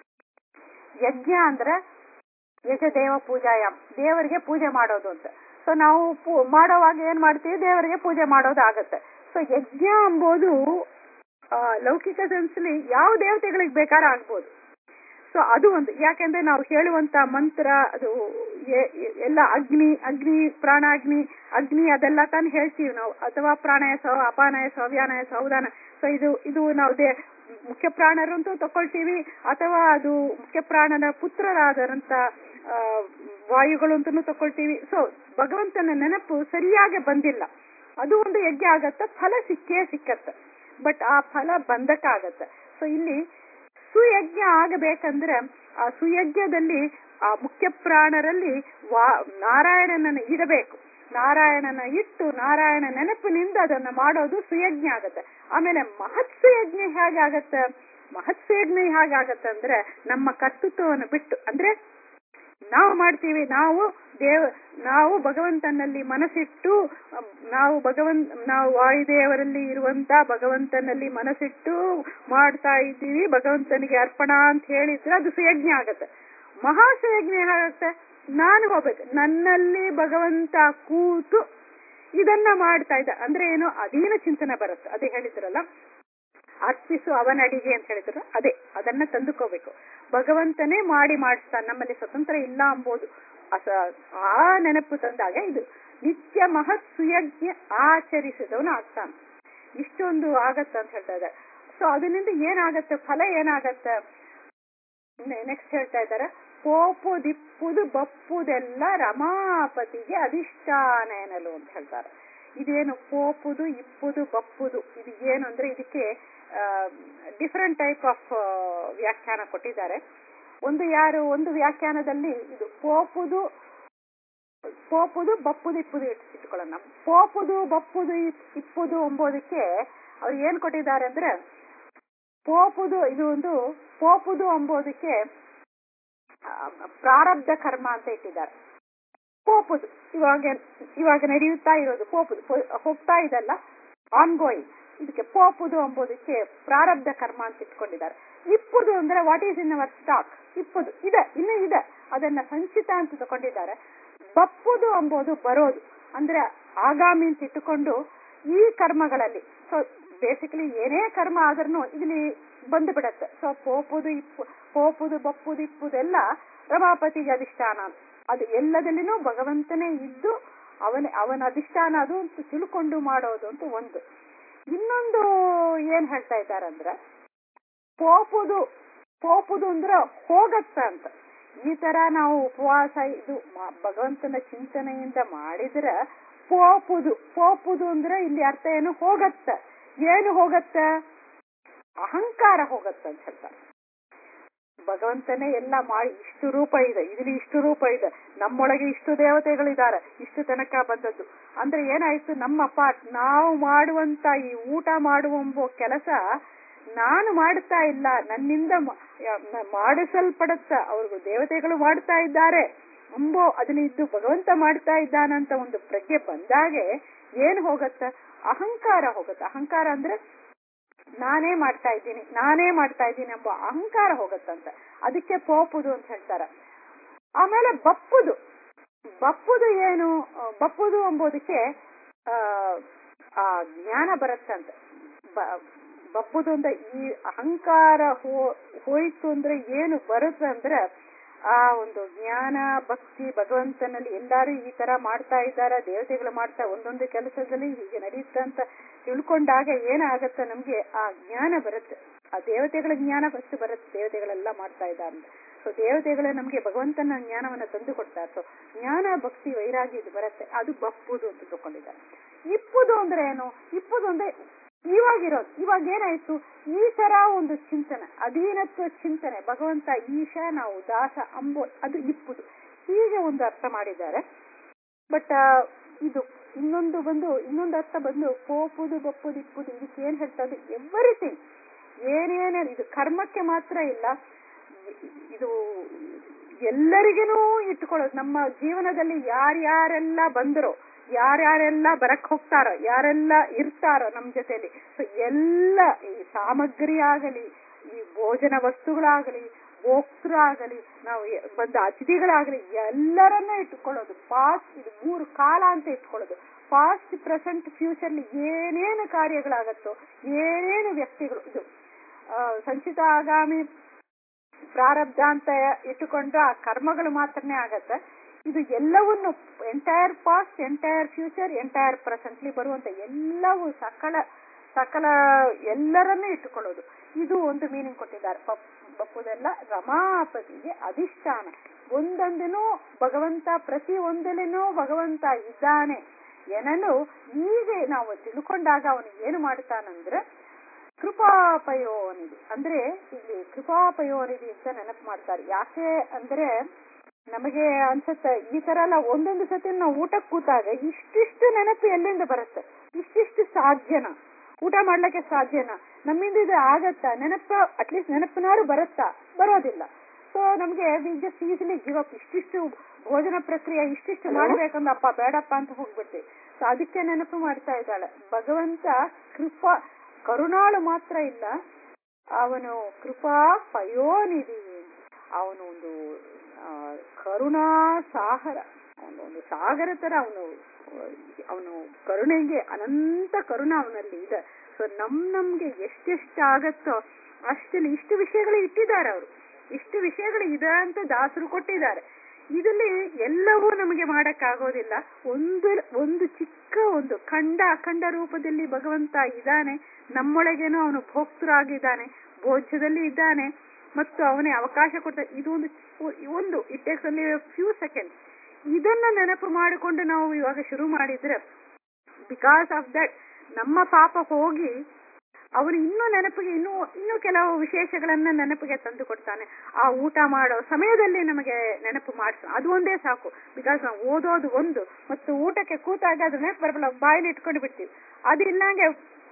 ಯಜ್ಞ ಅಂದ್ರೆ ಯಜದೇವ ಪೂಜಾಯಾಮ್ ದೇವರಿಗೆ ಪೂಜೆ ಮಾಡೋದು ಅಂತ ಸೊ ನಾವು ಪೂ- ಮಾಡೋವಾಗ ಏನ್ ಮಾಡ್ತೀವಿ ದೇವರಿಗೆ ಪೂಜೆ ಮಾಡೋದು ಆಗತ್ತೆ ಸೊ ಯಜ್ಞ ಎಂಬುದು ಆ, ಲೌಕಿಕ ಸೆನ್ಸ್ಲಿ ಯಾವ ದೇವತೆಗಳಿಗೆ ಬೇಕಾದ್ರೆ ಆಗ್ಬೋದು ಸೊ ಅದು ಒಂದು ಯಾಕೆಂದ್ರೆ ನಾವು ಹೇಳುವಂತ ಮಂತ್ರ ಅದು ಎ- ಎ- ಎಲ್ಲ ಅಗ್ನಿ ಅಗ್ನಿ ಪ್ರಾಣಾಗ್ನಿ ಅಗ್ನಿ ಅದೆಲ್ಲ ತಾನು ಹೇಳ್ತೀವಿ ನಾವು ಅಥವಾ ಪ್ರಾಣಾಯ ಸವ ಅಪಾನಾಯ ಸವ್ಯಾನಾಯ ಸೌದಾನ ಸೊ ಇದು ಇದು ನಾವು ದೇ ಮುಖ್ಯ ಪ್ರಾಣರು ಅಂತೂ ತಕೊಳ್ತೀವಿ ಅಥವಾ ಅದು ಮುಖ್ಯ ಪ್ರಾಣನ ಪುತ್ರರಾದರಂತ ಆ, ವಾಯುಗಳು ಅಂತೂ ತಕೊಳ್ತೀವಿ ಸೊ ಭಗವಂತನ ನೆನಪು ಸರಿಯಾಗಿ ಬಂದಿಲ್ಲ ಅದು ಒಂದು ಯಜ್ಞ ಆಗತ್ತ ಫಲ ಸಿಕ್ಕೇ ಸಿಕ್ಕತ್ತ ಬಟ್ ಆ ಫಲ ಬಂಧಕ್ಕಾಗತ್ತೆ ಸೊ ಇಲ್ಲಿ ಸುಯಜ್ಞ ಆಗಬೇಕಂದ್ರೆ ಆ ಸುಯಜ್ಞದಲ್ಲಿ ಆ ಮುಖ್ಯ ಪ್ರಾಣರಲ್ಲಿ ವಾ ನಾರಾಯಣನನ್ನ ಇಡಬೇಕು ನಾರಾಯಣನ ಇಟ್ಟು ನಾರಾಯಣ ನೆನಪಿನಿಂದ ಅದನ್ನ ಮಾಡೋದು ಸುಯಜ್ಞ ಆಗತ್ತೆ ಆಮೇಲೆ ಮಹತ್ ಸುಯಜ್ಞ ಹೇಗೆ ಆಗತ್ತೆ ಮಹತ್ ಸುಯಜ್ಞ ಹೇಗಾಗತ್ತೆ ಅಂದ್ರೆ ನಮ್ಮ ಕರ್ತೃತ್ವವನ್ನು ಬಿಟ್ಟು ಅಂದ್ರೆ ನಾವು ಮಾಡ್ತೀವಿ ನಾವು ದೇವ ನಾವು ಭಗವಂತನಲ್ಲಿ ಮನಸ್ಸಿಟ್ಟು ಅಮ್, ನಾವು ಭಗವಂತ ನಾವು ವಾಯುದೇವರಲ್ಲಿ ಇರುವಂತ ಭಗವಂತನಲ್ಲಿ ಮನಸ್ಸಿಟ್ಟು ಮಾಡ್ತಾ ಇದ್ದೀವಿ ಭಗವಂತನಿಗೆ ಅರ್ಪಣಾ ಅಂತ ಹೇಳಿದ್ರೆ ಅದು ಸುಯಜ್ಞ ಆಗತ್ತೆ ಮಹಾಸುಯಜ್ಞ ಏನಾಗತ್ತೆ ನಾನು ಹೋಗ್ಬೇಕು ನನ್ನಲ್ಲಿ ಭಗವಂತ ಕೂತು ಇದನ್ನ ಮಾಡ್ತಾ ಇದ್ದ ಅಂದ್ರೆ ಏನು ಅಧೀನ ಚಿಂತನೆ ಬರುತ್ತೆ ಅದೇ ಹೇಳಿದ್ರಲ್ಲ ಅರ್ಪಿಸು ಅವನಡಿಗೆ ಅಂತ ಹೇಳಿದ್ರು ಅದೇ ಅದನ್ನ ತಂದುಕೋಬೇಕು ಭಗವಂತನೇ ಮಾಡಿ ಮಾಡಿಸ್ತಾನೆ ನಮ್ಮಲ್ಲಿ ಸ್ವತಂತ್ರ ಇಲ್ಲ ಅಂಬೋದು ಅಸ ಆ ನೆನಪು ತಂದಾಗ ಇದು ನಿತ್ಯ ಮಹತ್ ಸುಯಜ್ಞ ಆಚರಿಸಿದವನು ಆಗ್ತಾನೆ ಇಷ್ಟೊಂದು ಆಗತ್ತ ಅಂತ ಹೇಳ್ತಾ ಇದ್ದಾರೆ ಸೊ ಅದರಿಂದ ಏನಾಗತ್ತೆ ಫಲ ಏನಾಗತ್ತೆ ನೆಕ್ಸ್ಟ್ ಹೇಳ್ತಾ ಇದ್ದಾರೆ ಪೋಪು ದಿಪ್ಪುದು ಬಪ್ಪುದೆಲ್ಲ ರಮಾಪತಿಗೆ ಅಧಿಷ್ಠಾನ ಎನ್ನಲು ಅಂತ ಹೇಳ್ತಾರೆ ಇದೇನು ಪೋಪುದು ಇಪ್ಪುದು ಬಪ್ಪುದು ಇದು ಏನು ಅಂದ್ರೆ ಇದಕ್ಕೆ ಡಿಫರೆಂಟ್ ಟೈಪ್ ಆಫ್ ವ್ಯಾಖ್ಯಾನ ಕೊಟ್ಟಿದ್ದಾರೆ ಒಂದು ಯಾರು ಒಂದು ವ್ಯಾಖ್ಯಾನದಲ್ಲಿ ಇದು ಪೋಪುದು ಪೋಪುದು ಬಪ್ಪುದು ಇಪ್ಪುದು ಇಟ್- ಇಟ್ಕೊಳ್ಳೋಣ ಪೋಪುದು ಬಪ್ಪುದು ಇಪ್- ಇಪ್ಪುದು ಎಂಬುದಕ್ಕೆ ಅವ್ರು ಏನ್ ಕೊಟ್ಟಿದ್ದಾರೆ ಅಂದ್ರೆ ಪೋಪುದು ಇದು ಒಂದು ಪೋಪುದು ಎಂಬುದಕ್ಕೆ ಆ, ಪ್ರಾರಬ್ಧ ಕರ್ಮ ಅಂತ ಇಟ್ಟಿದ್ದಾರೆ ಪೋಪುದು ಇವಾಗ ಇವಾಗ ನಡೆಯುತ್ತಾ ಇರೋದು ಪೋಪುದು ಪೊ- ಹೋಗ್ತಾ ಇದಲ್ಲ ಆನ್ ಗೋಯಿಂಗ್ ಇದಕ್ಕೆ ಪೋಪುದು ಎಂಬುದಕ್ಕೆ ಪ್ರಾರಬ್ಧ ಕರ್ಮ ಅಂತ ಇಟ್ಕೊಂಡಿದ್ದಾರೆ ಇಪ್ಪುದು ಅಂದ್ರೆ what is in our stock ಇಪ್ಪುದು ಇದೆ ಇನ್ನು ಇದೆ ಅದನ್ನ ಸಂಚಿತ ಅಂತ ತಗೊಂಡಿದ್ದಾರೆ ಬಪ್ಪುದು ಎಂಬುದು ಬರೋದು ಅಂದ್ರೆ ಆಗಾಮಿ ಅಂತ ಇಟ್ಟುಕೊಂಡು ಈ ಕರ್ಮಗಳಲ್ಲಿ ಸೊ ಬೇಸಿಕಲಿ ಏನೇ ಕರ್ಮ ಆದ್ರೂ ಇಲ್ಲಿ ಬಂದು ಬಿಡತ್ತೆ ಸೊ ಪೋಪುದು ಇಪ್ಪು ಪೋಪುದು ಬಪ್ಪುದು ಇಪ್ಪುದೆಲ್ಲ ರಮಾಪತಿಗೆ ಅಧಿಷ್ಠಾನ ಅಂತ. ಅದು ಎಲ್ಲದಲ್ಲಿನೂ ಭಗವಂತನೇ ಇದ್ದು ಅವನ ಅವನ ಅಧಿಷ್ಠಾನ ಅದು ಅಂತ ತಿಳ್ಕೊಂಡು ಮಾಡೋದು ಅಂತ ಒಂದು ಇನ್ನೊಂದು ಏನ್ ಹೇಳ್ತಾ ಇದ್ದಾರಂದ್ರೆ ಪೋಪುದು ಪೋಪುದು ಅಂದ್ರೆ ಹೋಗತ್ತ ಅಂತ ಈ ತರ ನಾವು ಉಪವಾಸ ಇದು ಮ- ಭಗವಂತನ ಚಿಂತನೆಯಿಂದ ಮಾಡಿದ್ರೆ ಪೋಪುದು ಪೋಪುದು ಅಂದ್ರೆ ಇಲ್ಲಿ ಅರ್ಥ ಏನು ಹೋಗತ್ತ ಏನು ಹೋಗತ್ತ ಅಹಂಕಾರ ಹೋಗತ್ತ ಅಂತ ಹೇಳ್ತಾರೆ ಭಗವಂತನೇ ಎಲ್ಲ ಮಾಡಿ ಇಷ್ಟು ರೂಪ ಇದೆ ಇಲ್ಲಿ ಇಷ್ಟು ರೂಪ ಇದೆ ನಮ್ಮೊಳಗೆ ಇಷ್ಟು ದೇವತೆಗಳಿದ್ದಾರೆ ಇಷ್ಟು ತನಕ ಬಂದದ್ದು ಅಂದ್ರೆ ಏನಾಯ್ತು ನಮ್ಮ ಪಾಠ ನಾವು ಮಾಡುವಂತ ಈ ಊಟ ಮಾಡುವಂಬ ಕೆಲಸ ನಾನು ಮಾಡ್ತಾ ಇಲ್ಲ ನನ್ನಿಂದ ಮ- ಯ- ಮ- ಮಾಡಿಸಲ್ಪಡುತ್ತ ಅವ್ರಿಗೂ ದೇವತೆಗಳು ಮಾಡ್ತಾ ಇದ್ದಾರೆ ಅಂಬೋ ಅದನ್ನ ಇದ್ದು ಭಗವಂತ ಮಾಡ್ತಾ ಇದ್ದಾನಂತ ಒಂದು ಪ್ರಜ್ಞೆ ಬಂದಾಗೆ ಏನ್ ಹೋಗತ್ತ ಅಹಂಕಾರ ಹೋಗತ್ತ ಅಹಂಕಾರ ಅಂದ್ರೆ ನಾನೇ ಮಾಡ್ತಾ ಇದ್ದೀನಿ ನಾನೇ ಮಾಡ್ತಾ ಇದ್ದೀನಿ ಎಂಬ ಅಹಂಕಾರ ಹೋಗತ್ತಂತ ಅದಕ್ಕೆ ಪೋಪುದು ಅಂತ ಹೇಳ್ತಾರ ಆಮೇಲೆ ಬಪ್ಪುದು ಬಪ್ಪುದು ಏನು ಆ, ಬಪ್ಪುದು ಎಂಬುದಕ್ಕೆ ಆ, ಆ ಜ್ಞಾನ ಬರುತ್ತಂತ ಬ- ಬಪ್ಪುದು ಅಂದ್ರೆ ಈ ಅಹಂಕಾರ ಹೋ ಹೋಯ್ತು ಅಂದ್ರೆ ಏನು ಬರುತ್ತೆ ಅಂದ್ರೆ ಆ ಒಂದು ಜ್ಞಾನ ಭಕ್ತಿ ಭಗವಂತನಲ್ಲಿ ಎಲ್ಲಾರು ಈ ತರ ಮಾಡ್ತಾ ಇದ್ದಾರೆ ದೇವತೆಗಳು ಮಾಡ್ತಾ ಒಂದೊಂದು ಕೆಲಸದಲ್ಲಿ ಹೀಗೆ ನಡೆಯುತ್ತೆ ಅಂತ ತಿಳ್ಕೊಂಡಾಗ ಏನಾಗತ್ತೆ ನಮ್ಗೆ ಆ ಜ್ಞಾನ ಬರುತ್ತೆ ಆ ದೇವತೆಗಳ ಜ್ಞಾನ ಫಸ್ಟ್ ಬರುತ್ತೆ ದೇವತೆಗಳೆಲ್ಲ ಮಾಡ್ತಾ ಇದ್ದಾರೆ ಸೊ ದೇವತೆಗಳೇ ನಮ್ಗೆ ಭಗವಂತನ ಜ್ಞಾನವನ್ನ ತಂದು ಕೊಡ್ತಾರೆ ಸೊ ಜ್ಞಾನ ಭಕ್ತಿ ವೈರಾಗ್ಯ ಇದು ಬರುತ್ತೆ ಅದು ಬಪ್ಪುದು ಅಂತ ತಗೊಂಡಿದ್ದಾರೆ ಇಪ್ಪುದು ಅಂದ್ರೆ ಏನು ಇಪ್ಪುದು ಅಂದ್ರೆ ಇವಾಗಿರೋದು ಇವಾಗ ಏನಾಯ್ತು ಈ ತರ ಒಂದು ಚಿಂತನೆ ಅಧೀನತ್ವ ಚಿಂತನೆ ಭಗವಂತ ಈಶ ನಾವು ದಾಸ ಅಂಬೋ ಅದು ಇಪ್ಪುದು ಹೀಗೆ ಒಂದು ಅರ್ಥ ಮಾಡಿದ್ದಾರೆ ಬಟ್ ಇದು ಇನ್ನೊಂದು ಬಂದು ಇನ್ನೊಂದು ಅರ್ಥ ಬಂದು ಪೋಪುದು ಬಪ್ಪುದು ಇಪ್ಪುದು ಇದಕ್ಕೆ ಏನ್ ಹೇಳ್ತದೆ ಎವ್ರಿಥಿಂಗ್ ಏನೇನ ಇದು ಕರ್ಮಕ್ಕೆ ಮಾತ್ರ ಇಲ್ಲ ಇದು ಎಲ್ಲರಿಗೂ ಇಟ್ಕೊಳ್ಳೋದು ನಮ್ಮ ಜೀವನದಲ್ಲಿ ಯಾರ್ಯಾರೆಲ್ಲ ಬಂದರೋ ಯಾರ್ಯಾರೆಲ್ಲ ಬರಕ್ ಹೋಗ್ತಾರೋ ಯಾರೆಲ್ಲ ಇರ್ತಾರೋ ನಮ್ ಜೊತೆಲಿ ಸೊ ಎಲ್ಲ ಈ ಸಾಮಗ್ರಿ ಆಗಲಿ ಈ ಭೋಜನ ವಸ್ತುಗಳಾಗಲಿ ಭೋಕ್ತೃ ನಾವು ಎ- ಬಂದ ಅತಿಥಿಗಳಾಗಲಿ ಎಲ್ಲರನ್ನ ಇಟ್ಕೊಳ್ಳೋದು ಪಾಸ್ಟ್ ಇದು ಮೂರು ಕಾಲ ಅಂತ ಇಟ್ಕೊಳ್ಳೋದು ಪಾಸ್ಟ್ ಪ್ರೆಸೆಂಟ್ ಫ್ಯೂಚರ್ ಏನೇನು ಕಾರ್ಯಗಳಾಗತ್ತೋ ಏನೇನು ವ್ಯಕ್ತಿಗಳು ಇದು ಆ, ಸಂಚಿತ ಆಗಾಮಿ ಪ್ರಾರಬ್ಧ ಅಂತ ಇಟ್ಟುಕೊಂಡ್ರೆ ಆ ಕರ್ಮಗಳು ಮಾತ್ರನೇ ಆಗತ್ತೆ ಇದು ಎಲ್ಲವನ್ನು entire past entire future entire presently ಬರುವಂತ ಎಲ್ಲವೂ ಸಕಲ ಸಕಲ ಎಲ್ಲರನ್ನೂ ಇಟ್ಟುಕೊಳ್ಳೋದು ಇದು ಒಂದು ಮೀನಿಂಗ್ ಕೊಟ್ಟಿದ್ದಾರೆ ಪಪ್- ಬಪ್ಪುದೆಲ್ಲ ರಮಾಪತಿಗೆ ಅಧಿಷ್ಠಾನ ಒಂದೊಂದಿನೂ ಭಗವಂತ ಪ್ರತಿ ಒಂದಲಿನೂ ಭಗವಂತ ಇದ್ದಾನೆ ಏನನ್ನು ಈಗ ನಾವು ತಿಳ್ಕೊಂಡಾಗ ಅವನು ಏನು ಮಾಡ್ತಾನಂದ್ರೆ ಕೃಪಾಪಯೋನಿಧಿ ಅಂದ್ರೆ ಇಲ್ಲಿ ಕೃಪಾಪಯೋನಿಧಿ ಅಂತ ನೆನಪು ಮಾಡ್ತಾರೆ ಯಾಕೆ ಅಂದ್ರೆ ನಮಗೆ ಅನ್ಸುತ್ತೆ ಈ ತರ ಎಲ್ಲ ಒಂದೊಂದು ಸತಿ ನಾವು ಊಟಕ್ಕೆ ಕೂತಾಗ ಇಷ್ಟಿಷ್ಟು ನೆನಪು ಎಲ್ಲಿಂದ ಬರುತ್ತೆ ಇಷ್ಟಿಷ್ಟು ಸಾಧ್ಯನಾ ಊಟ ಮಾಡ್ಲಿಕ್ಕೆ ಸಾಧ್ಯನಾ ನಮ್ಮಿಂದ ಇದು ಆಗತ್ತಾ ನೆನಪು ಅಟ್ಲೀಸ್ಟ್ ನೆನಪಿನಾರು ಬರುತ್ತಾ ಬರೋದಿಲ್ಲ ಸೊ ನಮ್ಗೆ we just easily give up ಇಷ್ಟಿಷ್ಟು ಭೋಜನ ಪ್ರಕ್ರಿಯೆ ಇಷ್ಟಿಷ್ಟು ಮಾಡ್ಬೇಕಂದ್ರೆ ಅಪ್ಪ ಬೇಡಪ್ಪ ಅಂತ ಹೋಗ್ಬಿಡ್ತೀವಿ ಸೊ ಅದಕ್ಕೆ ನೆನಪು ಮಾಡ್ತಾ ಇದ್ದಾಳೆ ಭಗವಂತ ಕೃಪಾ ಕರುಣಾಳು ಮಾತ್ರ ಇಲ್ಲ ಅವನು ಕೃಪಾ ಪಯೋನಿಧಿ ಅವನು ಒಂದು ಆ, ಕರುಣಾ ಸಾಗರ ಅವನು ಒಂದು ಸಾಗರ ತರ ಅವನು ಅವನು ಕರುಣೆಗೆ ಅನಂತ ಕರುಣ ಅವನಲ್ಲಿ ಇದೆ ಸೊ ನಮ್ ನಮ್ಗೆ ಎಷ್ಟೆಷ್ಟು ಆಗತ್ತೋ ಅಷ್ಟಲ್ಲಿ ಇಷ್ಟು ವಿಷಯಗಳು ಇಟ್ಟಿದ್ದಾರೆ ಅವರು ಇಷ್ಟು ವಿಷಯಗಳು ಇದೆ ಅಂತ ದಾಸರು ಕೊಟ್ಟಿದ್ದಾರೆ ಇದರಲ್ಲಿ ಎಲ್ಲವೂ ನಮಗೆ ಮಾಡಕ್ಕಾಗೋದಿಲ್ಲ ಒಂದು ಒಂದು ಚಿಕ್ಕ ಒಂದು ಖಂಡ ಅಖಂಡ ರೂಪದಲ್ಲಿ ಭಗವಂತ ಇದ್ದಾನೆ ನಮ್ಮೊಳಗೇನೋ ಅವನು ಭೋಕ್ತರಾಗಿದ್ದಾನೆ ಭೋಜ್ಯದಲ್ಲಿ ಇದ್ದಾನೆ ಮತ್ತು ಅವನೇ ಅವಕಾಶ ಕೊಡ್ತಾ ಇದು ಒಂದು ಒಂದು ಇಟ್ ಟೇಕ್ಸ್ ಅಲ್ಲಿ ಫ್ಯೂ ಸೆಕೆಂಡ್ಸ್ ಇದನ್ನ ನೆನಪು ಮಾಡಿಕೊಂಡು ನಾವು ಇವಾಗ ಶುರು ಮಾಡಿದ್ರೆ ಬಿಕಾಸ್ ಆಫ್ ದಟ್ ನಮ್ಮ ಪಾಪ ಹೋಗಿ ಅವನು ಇನ್ನೂ ನೆನಪಿಗೆ ಇನ್ನೂ ಇನ್ನೂ ಕೆಲವು ವಿಶೇಷಗಳನ್ನ ನೆನಪಿಗೆ ತಂದು ಕೊಡ್ತಾನೆ ಆ ಊಟ ಮಾಡೋ ಸಮಯದಲ್ಲಿ ನಮಗೆ ನೆನಪು ಮಾಡಿಸ ಅದು ಒಂದೇ ಸಾಕು ಬಿಕಾಸ್ ನಾವು ಓದೋದು ಒಂದು ಮತ್ತು ಊಟಕ್ಕೆ ಕೂತಾಗ ಅದು ನೆನಪು ಬರಬಲ್ಲ ಬಾಯಲ್ಲಿ ಇಟ್ಕೊಂಡು ಬಿಡ್ತೀವಿ ಅದು ಇಲ್ಲಂಗೆ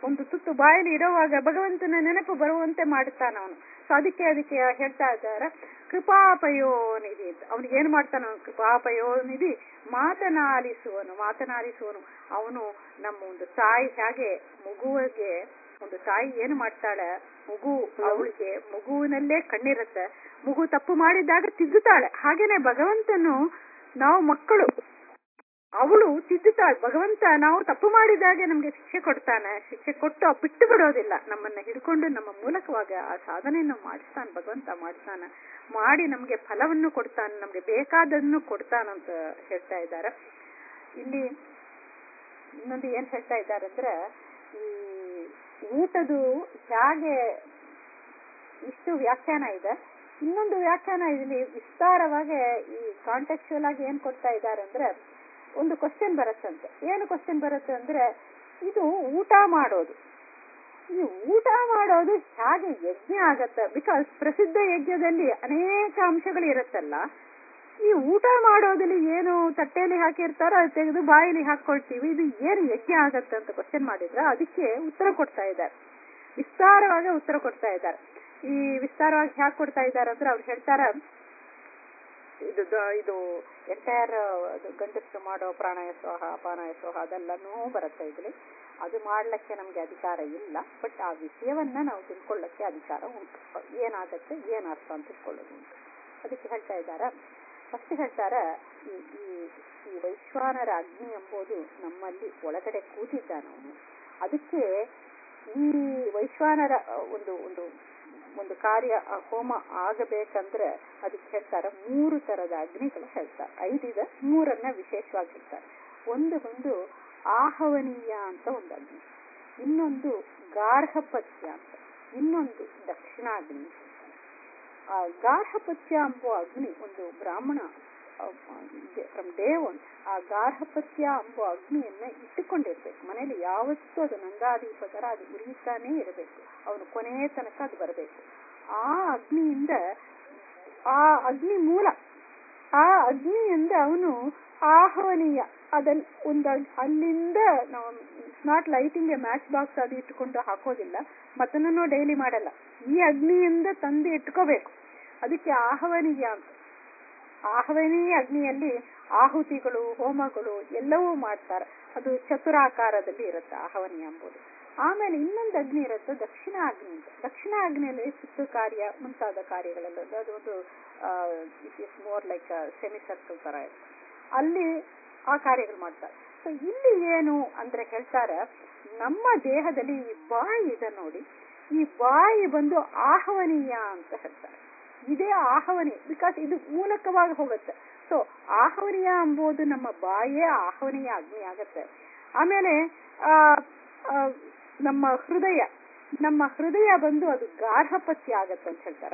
ಒಂದು ತುತ್ತು ಬಾಯಲ್ಲಿ ಇರುವಾಗ ಭಗವಂತನ ನೆನಪು ಬರುವಂತೆ ಮಾಡುತ್ತಾನ ಅವನು ಸೊ ಅದಕ್ಕೆ ಅದಕ್ಕೆ ಹೇಳ್ತಾ ಇದ್ದಾರೆ ಕೃಪಾಪಯೋನಿಧಿ ಅಂತ ಅವನಿಗೆ ಏನ್ ಮಾಡ್ತಾನ ಅವ್ನು? ಕೃಪಾಪಯೋನಿಧಿ ಮಾತನಾಲಿಸುವನು ಮಾತನಾಲಿಸುವನು ಅವನು ನಮ್ಮ ಒಂದು ತಾಯಿ ಹೇಗೆ ಮಗುವಿಗೆ ಒಂದು ತಾಯಿ ಏನು ಮಾಡ್ತಾಳೆ ಮಗು ಅವಳಿಗೆ ಮಗುವಿನಲ್ಲೇ ಕಣ್ಣಿರುತ್ತೆ ಮಗು ತಪ್ಪು ಮಾಡಿದಾಗ ತಿದ್ದುತ್ತಾಳೆ ಹಾಗೇನೆ ಭಗವಂತನು ನಾವು ಮಕ್ಕಳು ಅವಳು ತಿದ್ದುತ್ತಾಳೆ ಭಗವಂತ ನಾವು ತಪ್ಪು ಮಾಡಿದಾಗೆ ನಮ್ಗೆ ಶಿಕ್ಷೆ ಕೊಡ್ತಾನೆ ಶಿಕ್ಷೆ ಕೊಟ್ಟು ಆ ಬಿಟ್ಟು ಬಿಡೋದಿಲ್ಲ ನಮ್ಮನ್ನ ಹಿಡ್ಕೊಂಡು ನಮ್ಮ ಮೂಲಕವಾಗಿ ಆ ಸಾಧನೆಯನ್ನು ಮಾಡಿಸ್ತಾನೆ ಭಗವಂತ ಮಾಡಿಸ್ತಾನೆ ಮಾಡಿ ನಮ್ಗೆ ಫಲವನ್ನು ಕೊಡ್ತಾನೆ ನಮ್ಗೆ ಬೇಕಾದನ್ನು ಕೊಡ್ತಾನಂತ ಹೇಳ್ತಾ ಇದ್ದಾರೆ ಇಲ್ಲಿ ಇನ್ನೊಂದು ಏನ್ ಹೇಳ್ತಾ ಇದ್ದಾರೆ ಅಂದ್ರೆ ಈ ಊಟದು ಹೇಗೆ ಇಷ್ಟು ವ್ಯಾಖ್ಯಾನ ಇದೆ ಇನ್ನೊಂದು ವ್ಯಾಖ್ಯಾನ ಇಲ್ಲಿ ವಿಸ್ತಾರವಾಗಿ ಈ ಕಾಂಟೆಕ್ಚುಯಲ್ ಆಗಿ ಏನ್ ಕೊಡ್ತಾ ಇದ್ದಾರೆ ಅಂದ್ರೆ ಒಂದು ಕ್ವಶನ್ ಬರುತ್ತಂತೆ ಏನು ಕ್ವಶನ್ ಬರುತ್ತೆ ಅಂದ್ರೆ ಇದು ಊಟ ಮಾಡೋದು ಈ ಊಟ ಮಾಡೋದು ಹೇಗೆ ಯಜ್ಞ ಆಗತ್ತೆ ಬಿಕಾಸ್ ಪ್ರಸಿದ್ಧ ಯಜ್ಞದಲ್ಲಿ ಅನೇಕ ಅಂಶಗಳು ಇರುತ್ತಲ್ಲ ಈ ಊಟ ಮಾಡೋದಲ್ಲಿ ಏನು ತಟ್ಟೆಯಲ್ಲಿ ಹಾಕಿರ್ತಾರೋ ಅದು ತೆಗೆದು ಬಾಯಲ್ಲಿ ಹಾಕೊಳ್ತೀವಿ ಇದು ಏನು ಯಜ್ಞ ಆಗತ್ತೆ ಅಂತ ಕ್ವಶನ್ ಮಾಡಿದ್ರೆ ಅದಕ್ಕೆ ಉತ್ತರ ಕೊಡ್ತಾ ಇದ್ದಾರೆ ವಿಸ್ತಾರವಾಗಿ ಉತ್ತರ ಕೊಡ್ತಾ ಇದ್ದಾರೆ ಈ ವಿಸ್ತಾರವಾಗಿ ಹ್ಯಾಕ್ ಕೊಡ್ತಾ ಇದ್ದಾರೆ ಅಂದ್ರೆ ಅವ್ರು ಹೇಳ್ತಾರ ಇದು ದ- ಇದು ಎಂಟೈರ್ ಗಂಡಸರು ಮಾಡೋ ಪ್ರಾಣಾಯ ಸ್ವಾಹ ಅಪಾನಾಯ ಸ್ವಾಹ ಅದೆಲ್ಲನೂ ಬರುತ್ತೆ ಇದ್ರಲ್ಲಿ ಅದು ಮಾಡ್ಲಿಕ್ಕೆ ನಮ್ಗೆ ಅಧಿಕಾರ ಇಲ್ಲ ಬಟ್ ಆ ವಿಷಯವನ್ನ ನಾವು ತಿಳ್ಕೊಳ್ಳಕ್ಕೆ ಅಧಿಕಾರ ಉಂಟು ಏನಾಗತ್ತೆ ಏನ್ ಅರ್ಥ ಅಂತ ತಿಳ್ಕೊಳ್ಳೋದು ಉಂಟು ಅದಕ್ಕೆ ಹೇಳ್ತಾ ಇದ್ದಾರ ಫಸ್ಟ್ ಹೇಳ್ತಾರ ಈ ಈ ಈ ವೈಶ್ವಾನರ ಅಗ್ನಿ ಎಂಬುದು ನಮ್ಮಲ್ಲಿ ಒಳಗಡೆ ಕೂತಿದ್ದಾನವನು ಅದಕ್ಕೆ ಈ ವೈಶ್ವಾನರ ಅ, ಒಂದು ಒಂದು ಒಂದು ಕಾರ್ಯ ಆ ಹೋಮ ಆಗಬೇಕಂದ್ರೆ ಅದಕ್ಕೆ ಹೇಳ್ತಾರೆ ಮೂರು ತರದ ಅಗ್ನಿಗಳು ಹೇಳ್ತಾರೆ ಐದಿದೆ ಮೂರನ್ನ ವಿಶೇಷವಾಗಿ ಹೇಳ್ತಾರೆ ಒಂದು ಒಂದು ಆಹವನೀಯ ಅಂತ ಒಂದು ಅಗ್ನಿ ಇನ್ನೊಂದು ಗಾರ್ಹಪತ್ಯ ಅಂತ ಇನ್ನೊಂದು ದಕ್ಷಿಣಾಗ್ನಿ ಆ ಗಾರ್ಹಪತ್ಯ ಎಂಬ ಅಗ್ನಿ ಒಂದು ಬ್ರಾಹ್ಮಣ ಫ್ರಮ್ ಡೇ ಒನ್ ಆ ಗಾರ್ಹಪತ್ಯ ಎಂಬ ಅಗ್ನಿಯನ್ನ ಇಟ್ಟುಕೊಂಡಿರ್ಬೇಕು ಮನೇಲಿ ಯಾವತ್ತೂ ಅದು ನಂದಾದೀಪ ತರ ಅದು ಉರಿಯುತ್ತಾನೇ ಇರಬೇಕು ಅವನು ಕೊನೆಯ ತನಕ ಅದು ಬರಬೇಕು ಆ ಅಗ್ನಿಯಿಂದ ಆ ಅಗ್ನಿ ಮೂಲ ಆ ಅಗ್ನಿಯಿಂದ ಅವನು ಆಹ್ವಾನೀಯ ಅದನ್ ಒಂದು ಅಗ್- ಅಲ್ಲಿಂದ ನಾವು ನಾಟ್ ಲೈಟಿಂಗ್ ಮ್ಯಾಚ್ ಬಾಕ್ಸ್ ಅದು ಇಟ್ಕೊಂಡು ಹಾಕೋದಿಲ್ಲ ಮತ್ತನೂ ಡೈಲಿ ಮಾಡಲ್ಲ ಈ ಅಗ್ನಿಯಿಂದ ತಂದು ಇಟ್ಕೋಬೇಕು ಅದಕ್ಕೆ ಆಹ್ವಾನೀಯ ಅಂತ ಆಹ್ವಾನೀಯ ಅಗ್ನಿಯಲ್ಲಿ ಆಹುತಿಗಳು ಹೋಮಗಳು ಎಲ್ಲವೂ ಮಾಡ್ತಾರೆ ಅದು ಚತುರಾಕಾರದಲ್ಲಿ ಇರುತ್ತೆ ಆಹ್ವಾನೀಯ ಎಂಬುದು ಆಮೇಲೆ ಇನ್ನೊಂದು ಅಗ್ನಿ ಇರುತ್ತೆ ದಕ್ಷಿಣ ಅಗ್ನಿ ಅಂತ ದಕ್ಷಿಣ ಅಗ್ನಿಯಲ್ಲಿ ಸುತ್ತು ಕಾರ್ಯ ಮುಂತಾದ ಕಾರ್ಯಗಳೆಲ್ಲ ಇದೆ. ಅದು ಒಂದು it is more like semi circle ತರ ಇರುತ್ತೆ ಅಲ್ಲಿ ಆ ಕಾರ್ಯಗಳು ಮಾಡ್ತಾರೆ ಸೊ ಇಲ್ಲಿ ಏನು ಅಂದ್ರೆ ಹೇಳ್ತಾರೆ ನಮ್ಮ ದೇಹದಲ್ಲಿ ಈ ಬಾಯಿ ಇದೆ ನೋಡಿ ಈ ಬಾಯಿ ಬಂದು ಆಹ್ವಾನೀಯ ಅಂತ ಹೇಳ್ತಾರೆ ಇದೇ ಆಹ್ವಾನಿ ಬಿಕಾಸ್ ಇದು ಮೂಲಕವಾಗಿ ಹೋಗುತ್ತೆ ಸೊ ಆಹ್ವಾನೀಯ ಎಂಬುದು ನಮ್ಮ ಬಾಯೇ ಆಹ್ವಾನೀಯ ಅಗ್ನಿ ಆಗತ್ತೆ ಆಮೇಲೆ ಆ ಆ, ನಮ್ಮ ಹೃದಯ ನಮ್ಮ ಹೃದಯ ಬಂದು ಅದು ಗಾರ್ಹಪತ್ಯ ಆಗತ್ತೆ ಅಂತ ಹೇಳ್ತಾರೆ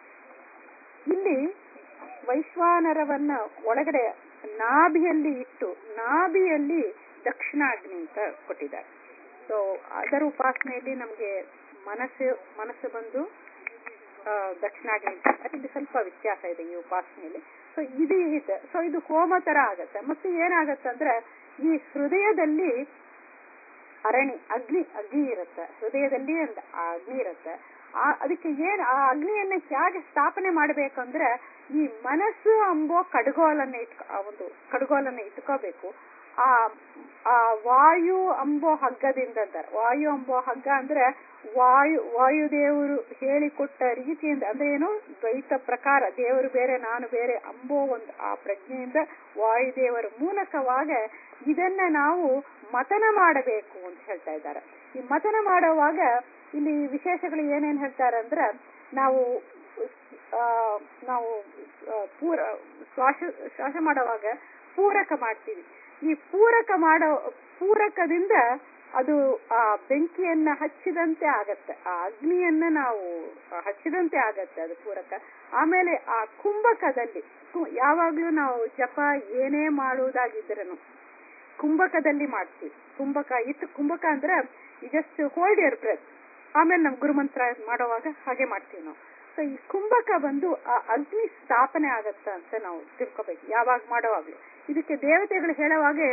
ಇಲ್ಲಿ ವೈಶ್ವಾನರವನ್ನ ಒಳಗಡೆ ನಾಭಿಯಲ್ಲಿ ಇಟ್ಟು ನಾಭಿಯಲ್ಲಿ ದಕ್ಷಿಣಾಗ್ನಿ ಅಂತ ಕೊಟ್ಟಿದ್ದಾರೆ ಸೊ ಅದರ ಉಪಾಸನೆಯಲ್ಲಿ ನಮ್ಗೆ ಮನಸ್ಸು ಮನಸ್ಸು ಬಂದು ಆ, ದಕ್ಷಿಣಾಗ್ನಿ ಅಂತ ಹೇಳ್ತಾರೆ. ಇಲ್ಲಿ ಸ್ವಲ್ಪ ವ್ಯತ್ಯಾಸ ಇದೆ ಈ ಉಪಾಸನೆಯಲ್ಲಿ ಸೊ ಇದು ಇದೆ ಸೊ ಇದು ಹೋಮ ತರ ಆಗತ್ತೆ ಮತ್ತೆ ಏನಾಗತ್ತೆ ಅಂದ್ರೆ ಈ ಹೃದಯದಲ್ಲಿ ಅರಣಿ ಅಗ್ನಿ ಅಗ್ನಿ ಇರುತ್ತೆ ಹೃದಯದಲ್ಲಿ ಒಂದು ಆ ಅಗ್ನಿ ಇರುತ್ತೆ ಆ ಅದಕ್ಕೆ ಏನ್ ಆ ಅಗ್ನಿಯನ್ನ ಹೇಗೆ ಸ್ಥಾಪನೆ ಮಾಡ್ಬೇಕಂದ್ರೆ ಈ ಮನಸ್ಸು ಅಂಬೋ ಕಡ್ಗೋಲನ್ನ ಇಟ್ಕೊ ಆ ಒಂದು ಕಡ್ಗೋಲನ್ನ ಇಟ್ಕೋಬೇಕು ಆ ಆ ವಾಯು ಅಂಬೋ ಹಗ್ಗದಿಂದ ಅಂತಾರೆ ವಾಯು ಅಂಬೋ ಹಗ್ಗ ಅಂದ್ರೆ ವಾಯು ವಾಯುದೇವರು ಹೇಳಿಕೊಟ್ಟ ರೀತಿಯಿಂದ ಅಂದ್ರೆ ಏನು ದ್ವೈತ ಪ್ರಕಾರ ದೇವರು ಬೇರೆ ನಾನು ಬೇರೆ ಅಂಬೋ ಒಂದು ಆ ಪ್ರಜ್ಞೆಯಿಂದ ವಾಯುದೇವರ ಮೂಲಕವಾಗ ಇದನ್ನ ನಾವು ಮತನ ಮಾಡಬೇಕು ಅಂತ ಹೇಳ್ತಾ ಇದ್ದಾರೆ ಈ ಮತನ ಮಾಡುವಾಗ ಇಲ್ಲಿ ವಿಶೇಷಗಳು ಏನೇನ್ ಹೇಳ್ತಾರೆ ಅಂದ್ರೆ ನಾವು ಆ, ನಾವು ಆ, ಪೂರ ಶ್ವಾಸ ಶ್ವಾಸ ಮಾಡುವಾಗ ಪೂರಕ ಮಾಡ್ತೀವಿ ಈ ಪೂರಕ ಮಾಡೋ ಪೂರಕದಿಂದ ಅದು ಆ ಬೆಂಕಿಯನ್ನ ಹಚ್ಚಿದಂತೆ ಆಗತ್ತೆ ಆ ಅಗ್ನಿಯನ್ನ ನಾವು ಹಚ್ಚಿದಂತೆ ಆಗತ್ತೆ ಅದು ಪೂರಕ ಆಮೇಲೆ ಆ ಕುಂಭಕದಲ್ಲಿ ಕು- ಯಾವಾಗ್ಲೂ ನಾವು ಜಪ ಏನೇ ಮಾಡುವುದಾಗಿದ್ರನು ಕುಂಭಕದಲ್ಲಿ ಮಾಡ್ತೀವಿ ಕುಂಭಕ ಇತ್ತು ಕುಂಭಕ ಅಂದ್ರೆ ಜಸ್ಟ್ ಹೋಲ್ಡ್ ಯರ್ ಬ್ರೆತ್ ಆಮೇಲೆ ನಾವು ಗುರುಮಂತ್ರ ಮಾಡುವಾಗ ಹಾಗೆ ಮಾಡ್ತೀವಿ ನಾವು ಸೊ ಈ ಕುಂಭಕ ಬಂದು ಆ ಅಗ್ನಿ ಸ್ಥಾಪನೆ ಆಗತ್ತ ಅಂತ ನಾವು ತಿಳ್ಕೊಬೇಕು ಯಾವಾಗ ಮಾಡೋವಾಗ್ಲೂ ಇದಕ್ಕೆ ದೇವತೆಗಳು ಹೇಳುವಾಗೆ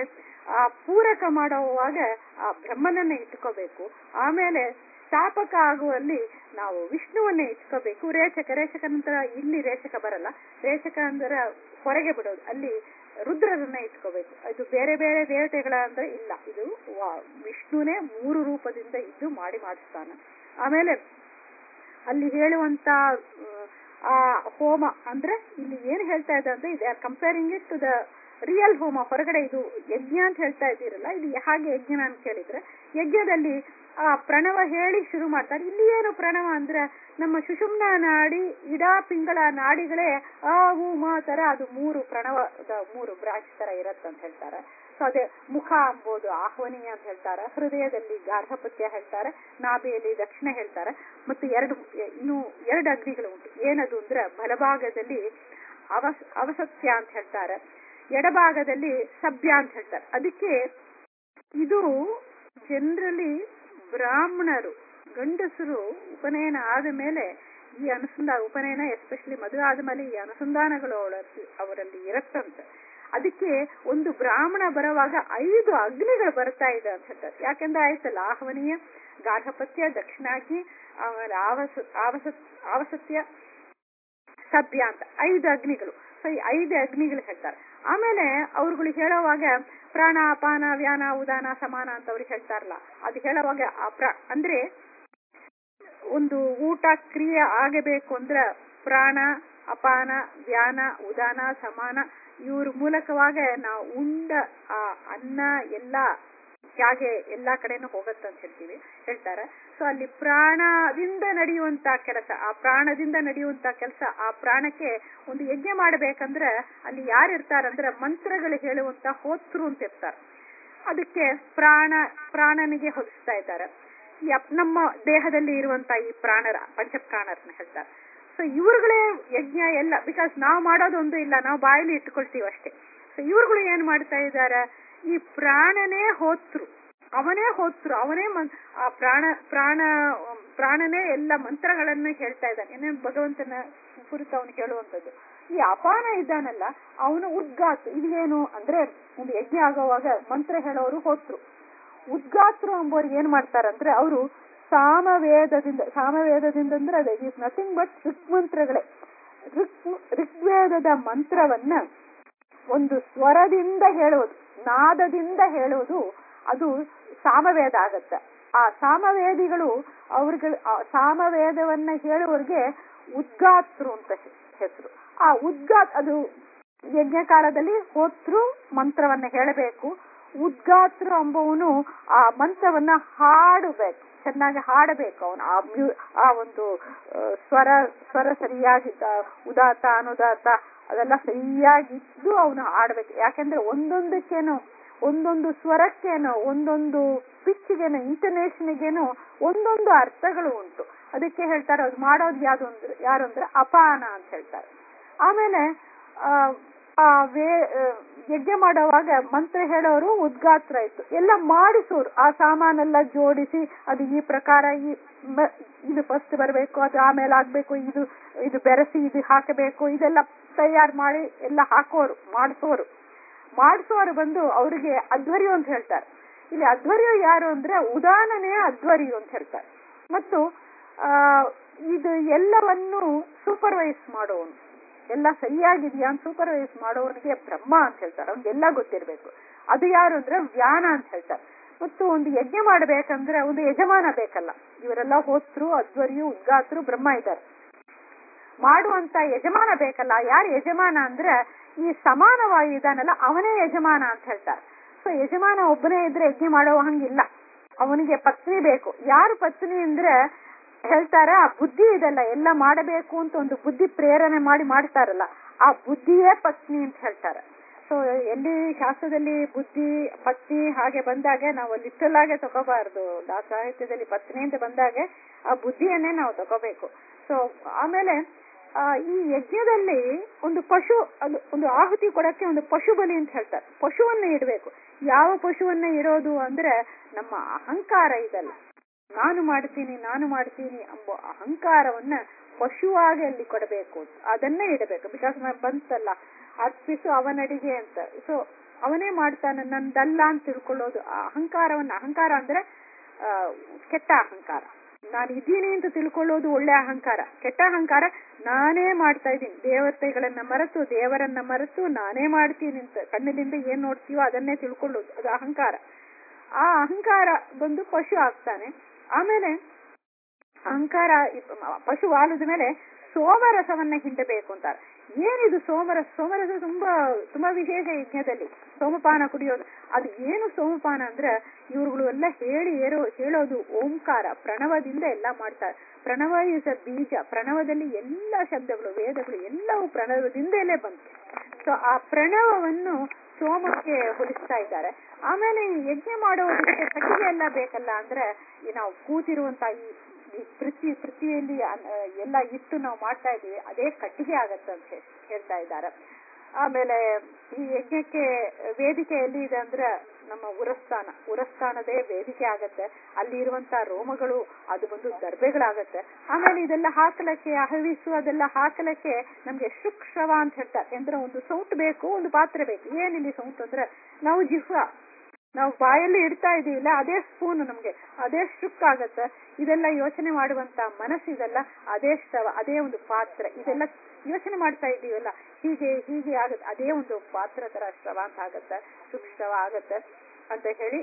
ಆ ಪೂರಕ ಮಾಡುವಾಗ ಆ ಬ್ರಹ್ಮನನ್ನ ಇಟ್ಕೋಬೇಕು ಆಮೇಲೆ ಸ್ಥಾಪಕ ಆಗುವಲ್ಲಿ ನಾವು ವಿಷ್ಣುವನ್ನೇ ಇಟ್ಕೋಬೇಕು ರೇಚಕ ರೇಚಕ ನಂತರ ಇಲ್ಲಿ ರೇಚಕ ಬರಲ್ಲ ರೇಚಕ ಅಂದ್ರೆ ಹೊರಗೆ ಬಿಡೋದು ಅಲ್ಲಿ ರುದ್ರರನ್ನ ಇಟ್ಕೋಬೇಕು ಇದು ಬೇರೆ ಬೇರೆ ದೇವತೆಗಳ ಅಂದ್ರೆ ಇಲ್ಲ ಇದು ವಾ- ವಿಷ್ಣುನೇ ಮೂರು ರೂಪದಿಂದ ಇದ್ದು ಮಾಡಿ ಮಾಡಿಸ್ತಾನೆ ಆಮೇಲೆ ಅಲ್ಲಿ ಹೇಳುವಂತ ಆ, ಆ ಹೋಮ ಅಂದ್ರೆ ಇಲ್ಲಿ ಏನ್ ಹೇಳ್ತಾ ಇದೆ ಅಂದ್ರೆ ಇದೆ comparing it to the real ಹೋಮ ಹೊರಗಡೆ ಇದು ಯಜ್ಞ ಅಂತ ಹೇಳ್ತಾ ಇದ್ದೀರಲ್ಲ ಇದು ಹಾಗೆ ಯಜ್ಞ ಅಂತ ಕೇಳಿದ್ರೆ ಯಜ್ಞದಲ್ಲಿ ಆ ಪ್ರಣವ ಹೇಳಿ ಶುರು ಮಾಡ್ತಾರೆ ಇಲ್ಲಿ ಏನು ಪ್ರಣವ ಅಂದ್ರೆ ನಮ್ಮ ಸುಷುಮ್ನ ನಾಡಿ ಇಡಾ ಪಿಂಗಳ ನಾಡಿಗಳೇ ಆ ಹೂ ಮ ತರ ಅದು ಮೂರು ಪ್ರಣವದ ಮೂರು ಬ್ರಾಂಚ್ ತರ ಇರತ್ತಂತ ಹೇಳ್ತಾರೆ ಸೊ ಅದೇ ಮುಖ ಅಂಬೋದು ಆಹ್ವನೀಯ ಅಂತ ಹೇಳ್ತಾರೆ ಹೃದಯದಲ್ಲಿ ಗಾರ್ಧಪತ್ಯ ಹೇಳ್ತಾರೆ ನಾಭಿಯಲ್ಲಿ ದಕ್ಷಿಣ ಹೇಳ್ತಾರೆ ಮತ್ತು ಎರಡು ಇನ್ನು ಎರಡು ಅಗ್ನಿಗಳು ಉಂಟು ಏನದು ಅಂದ್ರೆ ಬಲಭಾಗದಲ್ಲಿ ಅವಸ್ ಅವಸತ್ಯ ಅಂತ ಹೇಳ್ತಾರೆ ಎಡಭಾಗದಲ್ಲಿ ಸಭ್ಯ ಅಂತ ಹೇಳ್ತಾರೆ ಅದಕ್ಕೆ ಇದು ಜನರಲಿ ಬ್ರಾಹ್ಮಣರು ಗಂಡಸರು ಉಪನಯನ ಆದ ಮೇಲೆ ಈ ಅನುಸಂಧಾನ ಉಪನಯನ ಎಸ್ಪೆಷಲಿ ಮದುವೆ ಆದ ಮೇಲೆ ಈ ಅನುಸಂಧಾನಗಳು ಅವರಲ್ಲಿ ಅವರಲ್ಲಿ ಇರತ್ತಂತೆ ಅದಕ್ಕೆ ಒಂದು ಬ್ರಾಹ್ಮಣ ಬರುವಾಗ ಐದು ಅಗ್ನಿಗಳು ಬರ್ತಾ ಇದೆ ಅಂತ ಹೇಳ್ತಾರೆ ಯಾಕೆಂದ್ರೆ ಆಯ್ತಲ್ಲ ಆಹ್ವನೀಯ ಗಾರ್ಹಪತ್ಯ ದಕ್ಷಿಣಾಗ್ನಿ ಆಮೇಲೆ ಆವಸ ಆವಸ ಆವಸತ್ಯ ಸಭ್ಯ ಅಂತ ಐದು ಅಗ್ನಿಗಳು ಸೊ ಈ ಐದು ಅಗ್ನಿಗಳು ಹೇಳ್ತಾರೆ ಆಮೇಲೆ ಅವ್ರುಗಳು ಹೇಳುವಾಗ ಪ್ರಾಣ ಅಪಾನ ವ್ಯಾನ ಉದಾನ ಸಮಾನ ಅಂತ ಅವ್ರಿಗೆ ಹೇಳ್ತಾರಲ್ಲ ಅದು ಹೇಳುವಾಗ ಆ ಪ್ರ ಅಂದ್ರೆ ಒಂದು ಊಟ ಕ್ರಿಯೆ ಆಗಬೇಕು ಅಂದ್ರೆ ಪ್ರಾಣ ಅಪಾನ ವ್ಯಾನ ಉದಾನ ಸಮಾನ ಇವ್ರ ಮೂಲಕವಾಗ ನಾವು ಉಂಡ ಆ ಅನ್ನ ಎಲ್ಲ ಹೇಗೆ ಎಲ್ಲಾ ಕಡೆನೂ ಹೋಗತ್ತಂತ ಹೇಳ್ತೀವಿ ಹೇಳ್ತಾರೆ ಸೊ ಅಲ್ಲಿ ಪ್ರಾಣದಿಂದ ನಡೆಯುವಂತ ಕೆಲಸ ಆ ಪ್ರಾಣದಿಂದ ನಡೆಯುವಂತ ಕೆಲಸ ಆ ಪ್ರಾಣಕ್ಕೆ ಒಂದು ಯಜ್ಞ ಮಾಡ್ಬೇಕಂದ್ರೆ ಅಲ್ಲಿ ಯಾರು ಇರ್ತಾರಂದ್ರೆ ಮಂತ್ರಗಳು ಹೇಳುವಂತ ಹೋತ್ರು ಅಂತ ಇರ್ತಾರೆ ಅದಕ್ಕೆ ಪ್ರಾಣ ಪ್ರಾಣನಿಗೆ ಹೊಲಿಸ್ತಾ ಇದ್ದಾರೆ ಈ ಅಪ್- ನಮ್ಮ ದೇಹದಲ್ಲಿ ಇರುವಂತ ಈ ಪ್ರಾಣರ ಪಂಚಪ್ರಾಣರನ್ನ ಹೇಳ್ತಾರೆ ಸೊ ಇವ್ರುಗಳೇ ಯಜ್ಞ ಎಲ್ಲ ಬಿಕಾಸ್ ನಾವು ಮಾಡೋದೊಂದು ಇಲ್ಲ ನಾವು ಬಾಯಲ್ಲಿ ಇಟ್ಕೊಳ್ತೀವಿ ಅಷ್ಟೇ ಸೊ ಇವ್ರುಗಳು ಏನ್ ಮಾಡ್ತಾ ಇದ್ದಾರೆ ಈ ಪ್ರಾಣನೇ ಹೋತ್ರು ಅವನೇ ಹೋತ್ರು ಅವನೇ ಮನ್- ಆ ಪ್ರಾಣ ಪ್ರಾಣ ಪ್ರಾಣನೇ ಎಲ್ಲ ಮಂತ್ರಗಳನ್ನು ಹೇಳ್ತಾ ಇದ್ದಾನೆ ಏನೇ ಭಗವಂತನ ಕುರಿತು ಅವನು ಹೇಳುವಂಥದ್ದು ಈ ಅಪಾನ ಇದ್ದಾನಲ್ಲ ಅವನು ಉದ್ಗಾತ್ ಇದೇನು ಅಂದ್ರೆ ಒಂದು ಯಜ್ಞ ಆಗುವಾಗ ಮಂತ್ರ ಹೇಳೋರು ಹೋತ್ರು ಉದ್ಗಾತ್ರು ಎಂಬುವರು ಏನ್ ಮಾಡ್ತಾರಂದ್ರೆ ಅವರು ಸಾಮವೇದದಿಂದ ಸಾಮವೇದದಿಂದ ಅಂದ್ರೆ ಅದೇ ಇಸ್ ನಥಿಂಗ್ ಬಟ್ ಋಗ್ಮಂತ್ರಗಳೇ ಋಗ್ ಋಗ್ವೇದದ ಮಂತ್ರವನ್ನ ಒಂದು ಸ್ವರದಿಂದ ಹೇಳುವುದು ನಾದದಿಂದ ಹೇಳುವುದು ಅದು ಸಾಮವೇದ ಆಗತ್ತೆ ಆ ಸಾಮವೇದಿಗಳು ಅವ್ರಿಗೆ ಆ ಸಾಮವೇದವನ್ನ ಹೇಳುವವ್ರಿಗೆ ಉದ್ಗಾತ್ರು ಅಂತ ಹೆಸರು ಆ ಉದ್ಗಾತ್ ಅದು ಯಜ್ಞ ಕಾಲದಲ್ಲಿ ಹೋತ್ರು ಮಂತ್ರವನ್ನ ಹೇಳಬೇಕು ಉದ್ಗಾತ್ರು ಎಂಬವನು ಆ ಮಂತ್ರವನ್ನ ಹಾಡಬೇಕು ಚೆನ್ನಾಗಿ ಹಾಡಬೇಕು ಅವನು ಆ ಮ್ಯೂ ಆ ಒಂದು ಆ, ಸ್ವರ ಸ್ವರ ಸರಿಯಾಗಿದ್ದ ಉದಾತ ಅನುದಾತ ಅದೆಲ್ಲ ಸರಿಯಾಗಿದ್ದು ಅವನು ಆಡ್ಬೇಕು ಯಾಕೆಂದ್ರೆ ಒಂದೊಂದಕ್ಕೇನು ಒಂದೊಂದು ಸ್ವರಕ್ಕೇನು ಒಂದೊಂದು ಪಿಚ್ಚಿಗೇನು ಇಂಟರ್ನೇಷನ್ಗೇನು ಒಂದೊಂದು ಅರ್ಥಗಳು ಉಂಟು ಅದಕ್ಕೆ ಹೇಳ್ತಾರೆ ಅದು ಮಾಡೋದು ಯಾವುದು ಅಂದ್ರೆ ಯಾರು ಅಂದ್ರೆ ಅಪಾನ ಅಂತ ಹೇಳ್ತಾರೆ ಆಮೇಲೆ ಆ, ಆ ವೇ ಆ, ಯಜ್ಞ ಮಾಡುವಾಗ ಮಂತ್ರ ಹೇಳೋರು ಉದ್ಗಾತ್ರ ಇತ್ತು ಎಲ್ಲ ಮಾಡಿಸೋರು ಆ ಸಾಮಾನೆಲ್ಲ ಜೋಡಿಸಿ ಅದು ಈ ಪ್ರಕಾರ ಈ ಮ- ಇದು ಫಸ್ಟ್ ಬರಬೇಕು ಅದು ಆಮೇಲೆ ಆಗ್ಬೇಕು ಇದು ಇದು ಬೆರೆಸಿ ಇದು ಹಾಕಬೇಕು ಇದೆಲ್ಲ ತಯಾರು ಮಾಡಿ ಎಲ್ಲ ಹಾಕೋರು ಮಾಡಿಸೋರು ಮಾಡಿಸೋರು ಬಂದು ಅವರಿಗೆ ಅಧ್ವರ್ಯು ಅಂತ ಹೇಳ್ತಾರೆ ಇಲ್ಲಿ ಅಧ್ವರ್ಯು ಯಾರು ಅಂದ್ರೆ ಉದಾನನೇ ಅಧ್ವರ್ಯು ಅಂತ ಹೇಳ್ತಾರೆ ಮತ್ತು ಆ ಇದು ಎಲ್ಲವನ್ನು ಸೂಪರ್ವೈಸ್ ಮಾಡೋನು ಎಲ್ಲ ಸರಿಯಾಗಿದೆಯಾ ಅಂತ ಸೂಪರ್ವೈಸ್ ಮಾಡೋವನಿಗೆ ಬ್ರಹ್ಮ ಅಂತ ಹೇಳ್ತಾರೆ ಅವ್ನಿಗೆಲ್ಲ ಗೊತ್ತಿರ್ಬೇಕು ಅದು ಯಾರು ಅಂದ್ರೆ ವ್ಯಾನ ಅಂತ ಹೇಳ್ತಾರೆ ಮತ್ತು ಒಂದು ಯಜ್ಞ ಮಾಡ್ಬೇಕಂದ್ರೆ ಒಂದು ಯಜಮಾನ ಬೇಕಲ್ಲ ಇವರೆಲ್ಲ ಹೋತ್ರು ಅಧ್ವರ್ಯು ಉದ್ಗಾತ್ರು ಬ್ರಹ್ಮ ಇದ್ದಾರೆ ಮಾಡುವಂತ ಯಜಮಾನ ಬೇಕಲ್ಲ ಯಾರು ಯಜಮಾನ ಅಂದ್ರೆ ಈ ಸಮಾನವಾಗಿ ಇದಾನಲ್ಲ ಅವನೇ ಯಜಮಾನ ಅಂತ ಹೇಳ್ತಾರೆ ಸೊ ಯಜಮಾನ ಒಬ್ಬನೇ ಇದ್ರೆ ಯಜ್ಞ ಮಾಡೋ ಹಂಗಿಲ್ಲ ಅವನಿಗೆ ಪತ್ನಿ ಬೇಕು ಯಾರು ಪತ್ನಿ ಅಂದ್ರೆ ಹೇಳ್ತಾರ ಆ ಬುದ್ಧಿ ಇದೆಲ್ಲ ಎಲ್ಲ ಮಾಡಬೇಕು ಅಂತ ಒಂದು ಬುದ್ಧಿ ಪ್ರೇರಣೆ ಮಾಡಿ ಮಾಡ್ತಾರಲ್ಲ ಆ ಬುದ್ಧಿಯೇ ಪತ್ನಿ ಅಂತ ಹೇಳ್ತಾರೆ ಸೊ ಎಲ್ಲಿ ಶಾಸ್ತ್ರದಲ್ಲಿ ಬುದ್ಧಿ ಪತ್ನಿ ಹಾಗೆ ಬಂದಾಗ ನಾವು ಲಿಟಲ್ ಆಗೆ ತಗೋಬಾರ್ದು ಆ ಸಾಹಿತ್ಯದಲ್ಲಿ ಪತ್ನಿ ಅಂತ ಬಂದಾಗ ಆ ಬುದ್ಧಿಯನ್ನೇ ನಾವು ತಗೋಬೇಕು ಸೊ ಆಮೇಲೆ ಆ, ಈ ಯಜ್ಞದಲ್ಲಿ ಒಂದು ಪಶು ಅದು ಒಂದು ಆಹುತಿ ಕೊಡಕ್ಕೆ ಒಂದು ಪಶು ಬಲಿ ಅಂತ ಹೇಳ್ತಾರೆ ಪಶುವನ್ನ ಇಡಬೇಕು ಯಾವ ಪಶುವನ್ನ ಇಡೋದು ಅಂದ್ರೆ ನಮ್ಮ ಅಹಂಕಾರ ಇದಲ್ಲ ನಾನು ಮಾಡ್ತೀನಿ ನಾನು ಮಾಡ್ತೀನಿ ಎಂಬ ಅಹಂಕಾರವನ್ನ ಪಶುವಾಗಿ ಅಲ್ಲಿ ಕೊಡಬೇಕು ಅದನ್ನೇ ಇಡಬೇಕು ಬಿಕಾಸ್ ಬಂತಲ್ಲ ಅರ್ಪಿಸು ಅವನಡಿಗೆ ಅಂತ ಸೊ ಅವನೇ ಮಾಡ್ತಾನೆ ನಂದಲ್ಲ ಅಂತ ತಿಳ್ಕೊಳ್ಳೋದು ಆ ಅಹಂಕಾರವನ್ನ ಅಹಂಕಾರ ಅಂದ್ರೆ ಆ, ಕೆಟ್ಟ ಅಹಂಕಾರ ನಾನು ಇದ್ದೀನಿ ಅಂತ ತಿಳ್ಕೊಳ್ಳೋದು ಒಳ್ಳೆ ಅಹಂಕಾರ ಕೆಟ್ಟ ಅಹಂಕಾರ ನಾನೇ ಮಾಡ್ತಾ ಇದ್ದೀನಿ ದೇವತೆಗಳನ್ನ ಮರೆತು ದೇವರನ್ನ ಮರೆತು ನಾನೇ ಮಾಡ್ತೀನಿ ಅಂತ ಕಣ್ಣಿನಿಂದ ಏನ್ ನೋಡ್ತೀವೋ ಅದನ್ನೇ ತಿಳ್ಕೊಳ್ಳೋದು ಅದು ಅಹಂಕಾರ ಆ ಅಹಂಕಾರ ಬಂದು ಪಶು ಆಗ್ತಾನೆ ಆಮೇಲೆ ಅಹಂಕಾರ ಇಪ್- ಪಶು ಆಲದ ಮೇಲೆ ಸೋಮರಸವನ್ನ ಹಿಂಡಬೇಕು ಅಂತಾರೆ ಏನಿದು ಸೋಮರಸ ಸೋಮರಸ ತುಂಬಾ ತುಂಬಾ ವಿಶೇಷ ಯಜ್ಞದಲ್ಲಿ ಸೋಮಪಾನ ಕುಡಿಯೋದು ಅದು ಏನು ಸೋಮಪಾನ ಅಂದ್ರೆ ಇವ್ರುಗಳು ಎಲ್ಲ ಹೇಳಿ ಏರೋ ಹೇಳೋದು ಓಂಕಾರ ಪ್ರಣವದಿಂದ ಎಲ್ಲ ಮಾಡ್ತಾರೆ ಪ್ರಣವ ಇಸ್ ಅ ಬೀಜ ಪ್ರಣವದಲ್ಲಿ ಎಲ್ಲ ಶಬ್ದಗಳು ವೇದಗಳು ಎಲ್ಲವೂ ಪ್ರಣವದಿಂದಲೇ ಬಂತು ಸೊ ಆ ಪ್ರಣವವನ್ನು ಸೋಮಕ್ಕೆ ಹೋಲಿಸ್ತಾ ಇದ್ದಾರೆ ಆಮೇಲೆ ಈ ಯಜ್ಞ ಮಾಡೋದಕ್ಕೆ ಕಟ್ಟಿಗೆ ಎಲ್ಲ ಬೇಕಲ್ಲ ಅಂದ್ರೆ ಈ ನಾವು ಕೂತಿರುವಂತ ಈ ಈ ಪೃಥ್ವಿ ಪೃಥ್ವಿಯಲ್ಲಿ ಅನ್- ಎಲ್ಲ ಇಟ್ಟು ನಾವು ಮಾಡ್ತಾ ಇದೀವಿ ಅದೇ ಕಟ್ಟಿಗೆ ಆಗತ್ತೆ ಅಂತ ಹೇ- ಹೇಳ್ತಾ ಇದ್ದಾರೆ ಆಮೇಲೆ ಈ ಯಜ್ಞಕ್ಕೆ ವೇದಿಕೆ ಎಲ್ಲಿ ಇದೆ ಅಂದ್ರೆ ನಮ್ಮ ಉರಸ್ಥಾನ ಉರಸ್ಥಾನದೇ ವೇದಿಕೆ ಆಗತ್ತೆ ಅಲ್ಲಿ ಇರುವಂತ ರೋಮಗಳು ಅದು ಬಂದು ದರ್ಬೆಗಳಾಗತ್ತೆ ಆಮೇಲೆ ಇದೆಲ್ಲ ಹಾಕಲಕ್ಕೆ ಹವಿಸು ಅದೆಲ್ಲ ಹಾಕಲಕ್ಕೆ ನಮ್ಗೆ ಶುಕ್ಷವ ಅಂತ ಹೇಳ್ತಾರೆ ಅಂದ್ರೆ ಒಂದು ಸೌಟ್ ಬೇಕು ಒಂದು ಪಾತ್ರೆ ಬೇಕು ಏನಿಲ್ಲಿ ಸೌಟ್ ಅಂದ್ರೆ ನಾವು ಜಿಹ್ವ ನಾವು ಬಾಯಲ್ಲಿ ಇಡ್ತಾ ಇದೀವಿಲ್ಲ ಅದೇ ಸ್ಪೂನ್ ನಮ್ಗೆ ಅದೇ ಶುಕ್ ಆಗತ್ತೆ ಇದೆಲ್ಲ ಯೋಚನೆ ಮಾಡುವಂತ ಮನಸ್ಸಿದೆಲ್ಲ ಅದೇ ಶ್ರವ ಅದೇ ಒಂದು ಪಾತ್ರ ಇದೆಲ್ಲ ಯೋಚನೆ ಮಾಡ್ತಾ ಇದೀವಲ್ಲ ಹೀಗೆ ಹೀಗೆ ಆಗತ್ತೆ ಅದೇ ಒಂದು ಪಾತ್ರ ತರ ಶ್ರವ ಅಂತ ಆಗತ್ತೆ ಶುಕ್ ಶ್ರವ ಆಗತ್ತೆ ಅಂತ ಹೇಳಿ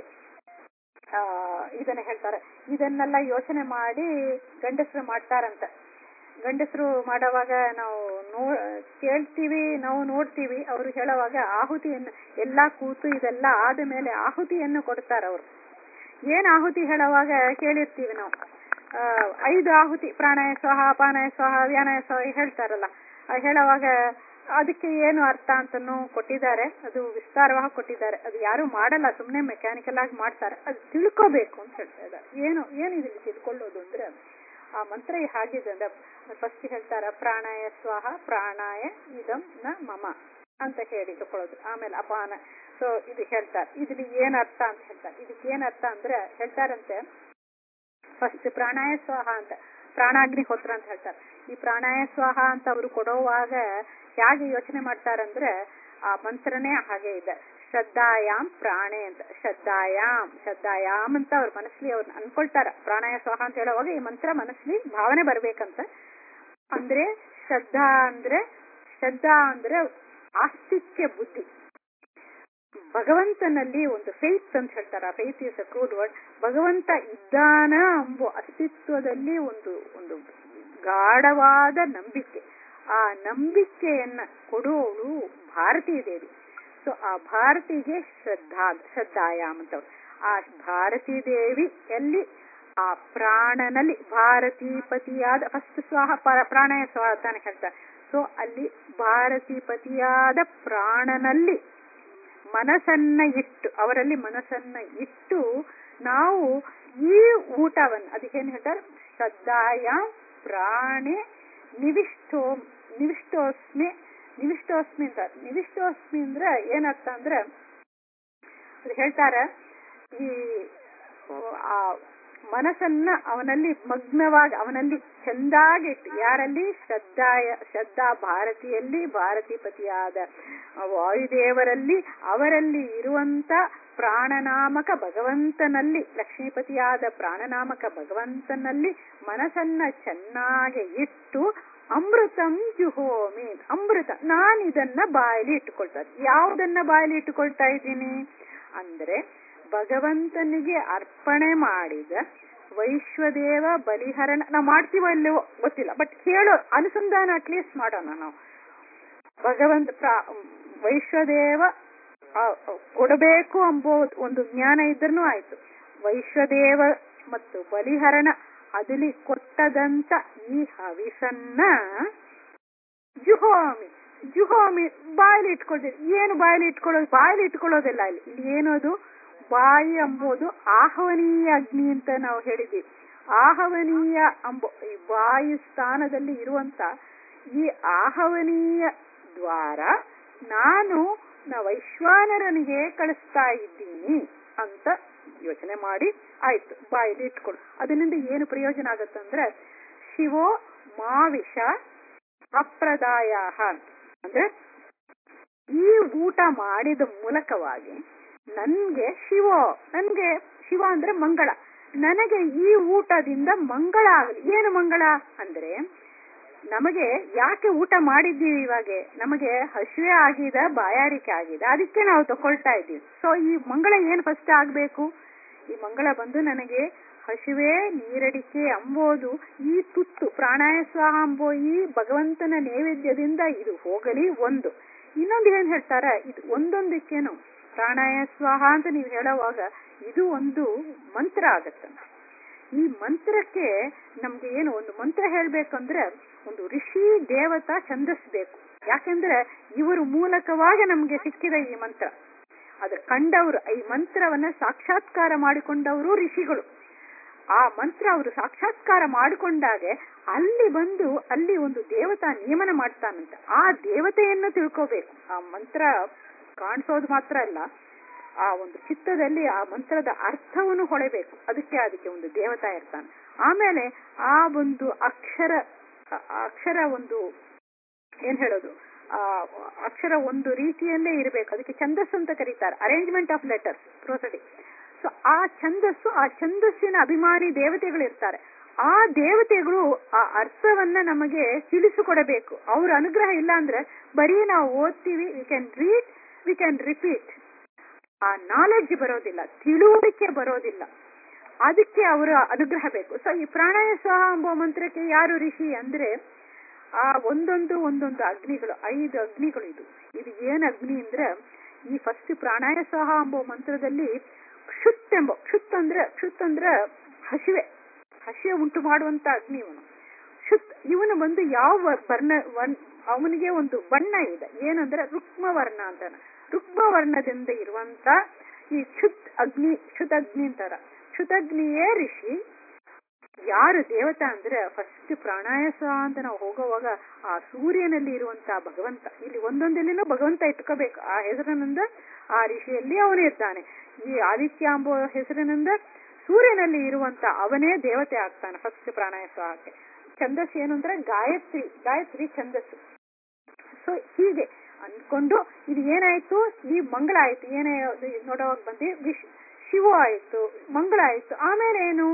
ಆ ಇದನ್ನ ಹೇಳ್ತಾರೆ ಇದನ್ನೆಲ್ಲ ಯೋಚನೆ ಮಾಡಿ ಗಂಡಸರು ಮಾಡ್ತಾರಂತ ಗಂಡಸರು ಮಾಡೋವಾಗ ನಾವು ನೋ ಕೇಳ್ತೀವಿ ನಾವು ನೋಡ್ತೀವಿ ಅವರು ಹೇಳುವಾಗ ಆಹುತಿಯನ್ನು ಎಲ್ಲಾ ಕೂತು ಇದೆಲ್ಲ ಆದ ಮೇಲೆ ಆಹುತಿಯನ್ನು ಕೊಡ್ತಾರ ಅವರು ಏನ್ ಆಹುತಿ ಹೇಳುವಾಗ ಕೇಳಿರ್ತೀವಿ ನಾವು ಆ, ಐದು ಆಹುತಿ ಪ್ರಾಣಾಯ ಸ್ವಾಹ ಅಪಾನಾಯ ಸ್ವಾಹ ವ್ಯಾನಾಯ ಸ್ವಾಹ ಹೇಳ್ತಾರಲ್ಲ ಆ ಹೇಳುವಾಗ ಅದಕ್ಕೆ ಏನು ಅರ್ಥ ಅಂತನೂ ಕೊಟ್ಟಿದ್ದಾರೆ ಅದು ವಿಸ್ತಾರವಾಗಿ ಕೊಟ್ಟಿದ್ದಾರೆ ಅದು ಯಾರು ಮಾಡಲ್ಲ ಸುಮ್ಮನೆ ಮೆಕ್ಯಾನಿಕಲ್ ಆಗಿ ಮಾಡ್ತಾರೆ ಅದು ತಿಳ್ಕೋಬೇಕು ಅಂತ ಹೇಳ್ತಾ ಇದ್ದಾರೆ ಏನು ಏನು ಇದರಲ್ಲಿ ತಿಳ್ಕೊಳ್ಳೋದು ಅಂದ್ರೆ ಆ ಮಂತ್ರ ಹಾಗಿದೆ ಅಂದ್ರೆ ಫಸ್ಟ್ ಹೇಳ್ತಾರ ಪ್ರಾಣಾಯ ಸ್ವಾಹ ಪ್ರಾಣಾಯ ಇದಂ ನ ಮಮ ಅಂತ ಹೇಳಿ ತಿಳ್ಕೊಳ್ಳೋದು ಆಮೇಲೆ ಅಪಾನ ಸೊ ಇದು ಹೇಳ್ತಾರೆ ಇದ್ರಲ್ಲಿ ಏನ್ ಅರ್ಥ ಅಂತ ಹೇಳ್ತಾರೆ ಇದಕ್ಕೆ ಏನ್ ಅರ್ಥ ಅಂದ್ರೆ ಹೇಳ್ತಾರಂತೆ ಫಸ್ಟ್ ಪ್ರಾಣಾಯ ಸ್ವಾಹ ಅಂತ ಪ್ರಾಣಾಗ್ನಿ ಹೋತ್ರ ಅಂತ ಹೇಳ್ತಾರೆ ಈ ಪ್ರಾಣಾಯ ಸ್ವಾಹ ಅಂತ ಅವರು ಕೊಡುವಾಗ ಹೇಗೆ ಯೋಚನೆ ಮಾಡ್ತಾರಂದ್ರೆ ಆ ಮಂತ್ರನೇ ಹಾಗೆ ಇದೆ ಶ್ರದ್ಧಾಯಾಮ್ ಪ್ರಾಣೆ ಅಂತ ಶ್ರದ್ಧಾಯಾಮ್ ಶ್ರದ್ಧಾಯಾಮ್ ಅಂತ ಅವ್ರ ಮನಸ್ಸಲ್ಲಿ ಅವ್ರು ಅನ್ಕೊಳ್ತಾರ ಪ್ರಾಣಾಯ ಸ್ವಾಹ ಅಂತ ಹೇಳುವಾಗ ಈ ಮಂತ್ರ ಮನಸ್ಸಲ್ಲಿ ಭಾವನೆ ಬರ್ಬೇಕಂತ ಅಂದ್ರೆ ಶ್ರದ್ಧಾ ಅಂದ್ರೆ ಶ್ರದ್ಧಾ ಅಂದ್ರೆ ಆಸ್ತಿಕ್ಯ ಬುದ್ಧಿ ಭಗವಂತನಲ್ಲಿ ಒಂದು ಫೇತ್ ಅಂತ ಹೇಳ್ತಾರೆ ಆ faith is a crude word ಭಗವಂತ ಇದ್ದಾನ ಎಂಬ ಅಸ್ತಿತ್ವದಲ್ಲಿ ಒಂದು ಒಂದು ಗಾಢವಾದ ನಂಬಿಕೆ ಆ ನಂಬಿಕೆಯನ್ನ ಕೊಡೋಳು ಭಾರತೀ ದೇವಿ ಸೊ ಆ ಭಾರತಿಗೆ ಶ್ರದ್ಧಾ ಶ್ರದ್ಧಾಯಾಮ್ ಅಂತವ್ರು ಆ ಭಾರತೀ ದೇವಿ ಎಲ್ಲಿ ಆ ಪ್ರಾಣನಲ್ಲಿ ಭಾರತೀಪತಿಯಾದ ಫಸ್ಟ್ ಸ್ವಾಹ ಪ- ಪ್ರಾಣಯ ಸ್ವಾಹ ತಾನೆ ಹೇಳ್ತಾರೆ ಸೊ ಅಲ್ಲಿ ಭಾರತೀಪತಿಯಾದ ಪ್ರಾಣನಲ್ಲಿ ಮನಸ್ಸನ್ನ ಇಟ್ಟು ಅವರಲ್ಲಿ ಮನಸ್ಸನ್ನ ಇಟ್ಟು ನಾವು ಈ ಊಟವನ್ನು ಅದಕ್ಕೇನು ಹೇಳ್ತಾರೆ ಶ್ರದ್ಧಾಯ ಪ್ರಾಣೆ ನಿವಿಷ್ಟೋ ನಿವಿಷ್ಟೋಸ್ಮಿ ನಿವಿಷ್ಟೋಸ್ಮಿ ಅಂತ ನಿವಿಷ್ಟೋಸ್ಮಿ ಅಂದ್ರೆ ಏನರ್ಥ ಅಂದ್ರೆ ಅದು ಹೇಳ್ತಾರೆ ಈ ಆ ಮನಸ್ಸನ್ನ ಅವನಲ್ಲಿ ಮಗ್ನವಾಗಿ ಅವನಲ್ಲಿ ಚಂದಾಗಿಟ್ಟು ಯಾರಲ್ಲಿ ಶ್ರದ್ಧಾಯ ಶ್ರದ್ಧಾ ಭಾರತಿಯಲ್ಲಿ ಭಾರತೀಪತಿಯಾದ ವಾಯುದೇವರಲ್ಲಿ ಅವರಲ್ಲಿ ಇರುವಂತ ಪ್ರಾಣನಾಮಕ ಭಗವಂತನಲ್ಲಿ ಲಕ್ಷ್ಮೀಪತಿಯಾದ ಪ್ರಾಣನಾಮಕ ಭಗವಂತನಲ್ಲಿ ಮನಸ್ಸನ್ನ ಚೆನ್ನಾಗಿ ಇಟ್ಟು ಅಮೃತಂ ಜುಹೋಮಿ ಅಮೃತ ನಾನು ಇದನ್ನ ಬಾಯಲ್ಲಿ ಇಟ್ಟುಕೊಳ್ತಾ ಯಾವುದನ್ನ ಬಾಯಲ್ಲಿ ಇಟ್ಟುಕೊಳ್ತಾ ಇದ್ದೀನಿ ಅಂದ್ರೆ ಭಗವಂತನಿಗೆ ಅರ್ಪಣೆ ಮಾಡಿದ ವೈಶ್ವದೇವ ಬಲಿಹರಣ ನಾವು ಮಾಡ್ತೀವೋ ಇಲ್ಲವೋ ಗೊತ್ತಿಲ್ಲ ಬಟ್ ಹೇಳೋ ಅನುಸಂಧಾನ ಅಟ್ಲೀಸ್ಟ್ ಮಾಡೋಣ ನಾವು ಭಗವಂತ ಪ್ರಾ- ವೈಶ್ವದೇವ ಆ, ಕೊಡಬೇಕು ಎಂಬ ಒಂದು ಜ್ಞಾನ ಇದ್ರೂ ಆಯ್ತು ವೈಶ್ವದೇವ ಮತ್ತು ಬಲಿಹರಣ ಅದಲ್ಲಿ ಕೊಟ್ಟದಂತ ಈ ಹವಿಸನ್ನ ಜುಹೋಮಿ ಜುಹೋಮಿ ಬಾಯಲ್ಲಿ ಇಟ್ಕೊಳ್ತೀವಿ ಏನು ಬಾಯಲ್ಲಿ ಇಟ್ಕೊಳ್ಳೋದು ಬಾಯಲ್ಲಿ ಇಟ್ಕೊಳ್ಳೋದಿಲ್ಲ ಇಲ್ಲಿ ಇಲ್ಲಿ ಏನದು ಬಾಯಿ ಎಂಬುದು ಆಹ್ವನೀಯ ಅಗ್ನಿ ಅಂತ ನಾವು ಹೇಳಿದ್ದೀವಿ ಆಹ್ವನೀಯ ಎಂಬ ಈ ಬಾಯಿ ಸ್ಥಾನದಲ್ಲಿ ಇರುವಂತ ಈ ಆಹ್ವನೀಯ ದ್ವಾರ ನಾನು ನಾ ವೈಶ್ವಾನರನಿಗೆ ಕಳಿಸ್ತಾ ಇದ್ದೀನಿ ಅಂತ ಯೋಚನೆ ಮಾಡಿ ಆಯ್ತು ಬಾಯಲ್ಲಿ ಇಟ್ಕೊಂಡು ಅದರಿಂದ ಏನು ಪ್ರಯೋಜನ ಆಗತ್ತಂದ್ರೆ ಶಿವೋ ಮಾವಿಷ ಅಪ್ರದಾಯ ಅಂದ್ರೆ ಈ ಊಟ ಮಾಡಿದ ಮೂಲಕವಾಗಿ ನನ್ಗೆ ಶಿವ ನನ್ಗೆ ಶಿವ ಅಂದ್ರೆ ಮಂಗಳ ನನಗೆ ಈ ಊಟದಿಂದ ಮಂಗಳ ಆಗಲಿ ಏನು ಮಂಗಳ ಅಂದ್ರೆ ನಮಗೆ ಯಾಕೆ ಊಟ ಮಾಡಿದ್ದೀವಿ ಇವಾಗ ನಮಗೆ ಹಸಿವೆ ಆಗಿದೆ ಬಾಯಾರಿಕೆ ಆಗಿದೆ ಅದಕ್ಕೆ ನಾವು ತಕೊಳ್ತಾ ಇದ್ದೀವಿ ಸೊ ಈ ಮಂಗಳ ಏನ್ ಫಸ್ಟ್ ಆಗ್ಬೇಕು ಈ ಮಂಗಳ ಬಂದು ನನಗೆ ಹಸಿವೆ ನೀರಡಿಕೆ ಅಂಬೋದು ಈ ತುತ್ತು ಪ್ರಾಣಾಯ ಸ್ವಾಹ ಅಂಬೋ ಈ ಭಗವಂತನ ನೈವೇದ್ಯದಿಂದ ಇದು ಹೋಗಲಿ ಒಂದು ಇನ್ನೊಂದು ಏನ್ ಹೇಳ್ತಾರ ಇದು ಒಂದೊಂದಕ್ಕೇನು ಪ್ರಾಣಾಯ ಸ್ವಾಹ ಅಂತ ನೀವು ಹೇಳುವಾಗ ಇದು ಒಂದು ಮಂತ್ರ ಆಗತ್ತೆ ಈ ಮಂತ್ರಕ್ಕೆ ನಮ್ಗೆ ಏನು ಒಂದು ಮಂತ್ರ ಹೇಳ್ಬೇಕಂದ್ರೆ ಒಂದು ಋಷಿ ದೇವತಾ ಛಂದಸ್ ಬೇಕು ಯಾಕೆಂದ್ರೆ ಇವರು ಮೂಲಕವಾಗಿ ನಮ್ಗೆ ಸಿಕ್ಕಿದ ಈ ಮಂತ್ರ ಅದು ಕಂಡವರು ಈ ಮಂತ್ರವನ್ನ ಸಾಕ್ಷಾತ್ಕಾರ ಮಾಡಿಕೊಂಡವರು ಋಷಿಗಳು ಆ ಮಂತ್ರ ಅವರು ಸಾಕ್ಷಾತ್ಕಾರ ಮಾಡಿಕೊಂಡಾಗೆ ಅಲ್ಲಿ ಬಂದು ಅಲ್ಲಿ ಒಂದು ದೇವತಾ ನಿಯಮನ ಮಾಡ್ತಾನಂತೆ ಆ ದೇವತೆಯನ್ನು ತಿಳ್ಕೋಬೇಕು ಆ ಮಂತ್ರ ಕಾಣಿಸೋದು ಮಾತ್ರ ಅಲ್ಲ ಆ ಒಂದು ಚಿತ್ತದಲ್ಲಿ ಆ ಮಂತ್ರದ ಅರ್ಥವನ್ನು ಹೊಳೆಬೇಕು ಅದಕ್ಕೆ ಅದಕ್ಕೆ ಒಂದು ದೇವತಾ ಇರ್ತಾನೆ ಆಮೇಲೆ ಆ ಒಂದು ಅಕ್ಷರ ಅಕ್ಷರ ಒಂದು ಏನ್ ಹೇಳೋದು ಆ ಅಕ್ಷರ ಒಂದು ರೀತಿಯಲ್ಲೇ ಇರಬೇಕು ಅದಕ್ಕೆ ಛಂದಸ್ಸು ಅಂತ ಕರೀತಾರೆ arrangement of letters prosody so ಆ ಛಂದಸ್ಸು ಆ ಛಂದಸ್ಸಿನ ಅಭಿಮಾನಿ ದೇವತೆಗಳು ಇರ್ತಾರೆ ಆ ದೇವತೆಗಳು ಆ ಅರ್ಥವನ್ನ ನಮಗೆ ತಿಳಿಸಿಕೊಡಬೇಕು ಅವ್ರ ಅನುಗ್ರಹ ಇಲ್ಲ ಅಂದ್ರೆ ಬರೀ ನಾವು ಓದ್ತೀವಿ we can read we can repeat ಆ ನಾಲೆಡ್ಜ್ ಬರೋದಿಲ್ಲ ತಿಳುವಳಿಕೆ ಬರೋದಿಲ್ಲ ಅದಕ್ಕೆ ಅವರ ಅನುಗ್ರಹ ಬೇಕು ಸೊ ಈ ಪ್ರಾಣಾಯ ಸ್ವಾಹ ಎಂಬ ಮಂತ್ರಕ್ಕೆ ಯಾರು ಋಷಿ ಅಂದ್ರೆ ಆ ಒಂದೊಂದು ಒಂದೊಂದು ಅಗ್ನಿಗಳು ಐದು ಅಗ್ನಿಗಳು ಇದು ಇದು ಏನ್ ಅಗ್ನಿ ಅಂದ್ರೆ ಈ ಫಸ್ಟ್ ಪ್ರಾಣಾಯ ಸ್ವಾಹ ಎಂಬ ಮಂತ್ರದಲ್ಲಿ ಕ್ಷುತ್ ಎಂಬ ಕ್ಷುತ್ ಅಂದ್ರೆ ಕ್ಷುತ್ ಅಂದ್ರೆ ಹಸಿವೆ ಹಸಿವೆ ಉಂಟು ಮಾಡುವಂತ ಅಗ್ನಿ ಇವನು ಕ್ಷುತ್ ಇವನು ಬಂದು ಯಾವ ವರ್ಣ ಅವನಿಗೆ ಒಂದು ಬಣ್ಣ ಇದೆ ಏನಂದ್ರೆ ರುಕ್ಮ ವರ್ಣ ಅಂತಾನೆ ರುಕ್ಮ ವರ್ಣದಿಂದ ಇರುವಂತ ಈ ಕ್ಷುತ್ ಅಗ್ನಿ ಕ್ಷುತಗ್ನಿ ಅಂತಾರ ಕ್ಷುತಗ್ನಿಯೇ ಋಷಿ ಯಾರು ದೇವತಾ ಅಂದ್ರೆ ಫಸ್ಟ್ ಪ್ರಾಣಾಯಾಸ ಅಂತ ನಾವು ಹೋಗುವಾಗ ಆ ಸೂರ್ಯನಲ್ಲಿ ಇರುವಂತ ಭಗವಂತ ಇಲ್ಲಿ ಒಂದೊಂದಲ್ಲಿನೂ ಭಗವಂತ ಇಟ್ಕೋಬೇಕು ಆ ಹೆಸರಿನಿಂದ ಆ ಋಷಿಯಲ್ಲಿ ಅವನು ಇದ್ದಾನೆ ಈ ಆದಿತ್ಯ ಎಂಬ ಹೆಸರಿನಿಂದ ಸೂರ್ಯನಲ್ಲಿ ಇರುವಂತ ಅವನೇ ದೇವತೆ ಆಗ್ತಾನೆ ಫಸ್ಟ್ ಪ್ರಾಣಾಯಾಸಕ್ಕೆ ಛಂದಸ್ ಏನು ಅಂದ್ರೆ ಗಾಯತ್ರಿ ಗಾಯತ್ರಿ ಛಂದಸ್ಸು ಸೊ ಹೀಗೆ ಅನ್ಕೊಂಡು ಇದು ಏನಾಯ್ತು ಈ ಮಂಗಳ ಆಯ್ತು ಏನೇ ನೋಡುವಾಗ ಬಂದು ವಿಶ್ ಶಿವ ಆಯ್ತು ಮಂಗಳ ಆಯ್ತು ಆಮೇಲೆ ಏನು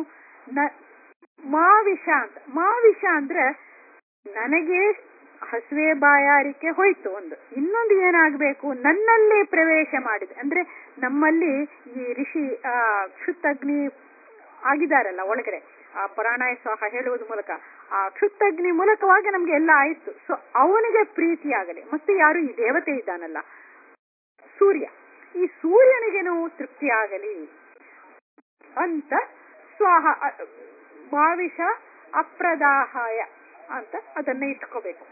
ಮಾವಿಷ ಅಂತ ಮಾವಿಷ ಅಂದ್ರೆ ನನಗೆ ಹಸುವೆ ಬಾಯಾರಿಕೆ ಹೋಯ್ತು ಒಂದು ಇನ್ನೊಂದು ಏನಾಗ್ಬೇಕು ನನ್ನಲ್ಲಿ ಪ್ರವೇಶ ಮಾಡಿದೆ ಅಂದ್ರೆ ನಮ್ಮಲ್ಲಿ ಈ ಋಷಿ ಆ ಕ್ಷುತ್ತಗ್ನಿ ಆಗಿದಾರಲ್ಲ ಒಳಗಡೆ ಆ ಪರಾಣಾಯ ಸ್ವಾಹ ಹೇಳುವುದ ಮೂಲಕ ಆ ಕ್ಷುತ್ತಗ್ನಿ ಮೂಲಕವಾಗಿ ನಮ್ಗೆ ಎಲ್ಲ ಆಯ್ತು ಸೊ ಅವನಿಗೆ ಪ್ರೀತಿಯಾಗಲಿ ಮತ್ತೆ ಯಾರು ಈ ದೇವತೆ ಇದ್ದಾನಲ್ಲ ಸೂರ್ಯ ಈ ಸೂರ್ಯನಿಗೇನು ತೃಪ್ತಿ ಆಗಲಿ ಅಂತ ಸ್ವಾಹ ಭಾವಿಷ ಅಪ್ರದಾಹಾಯ ಅಂತ ಅದನ್ನ ಇಟ್ಕೋಬೇಕು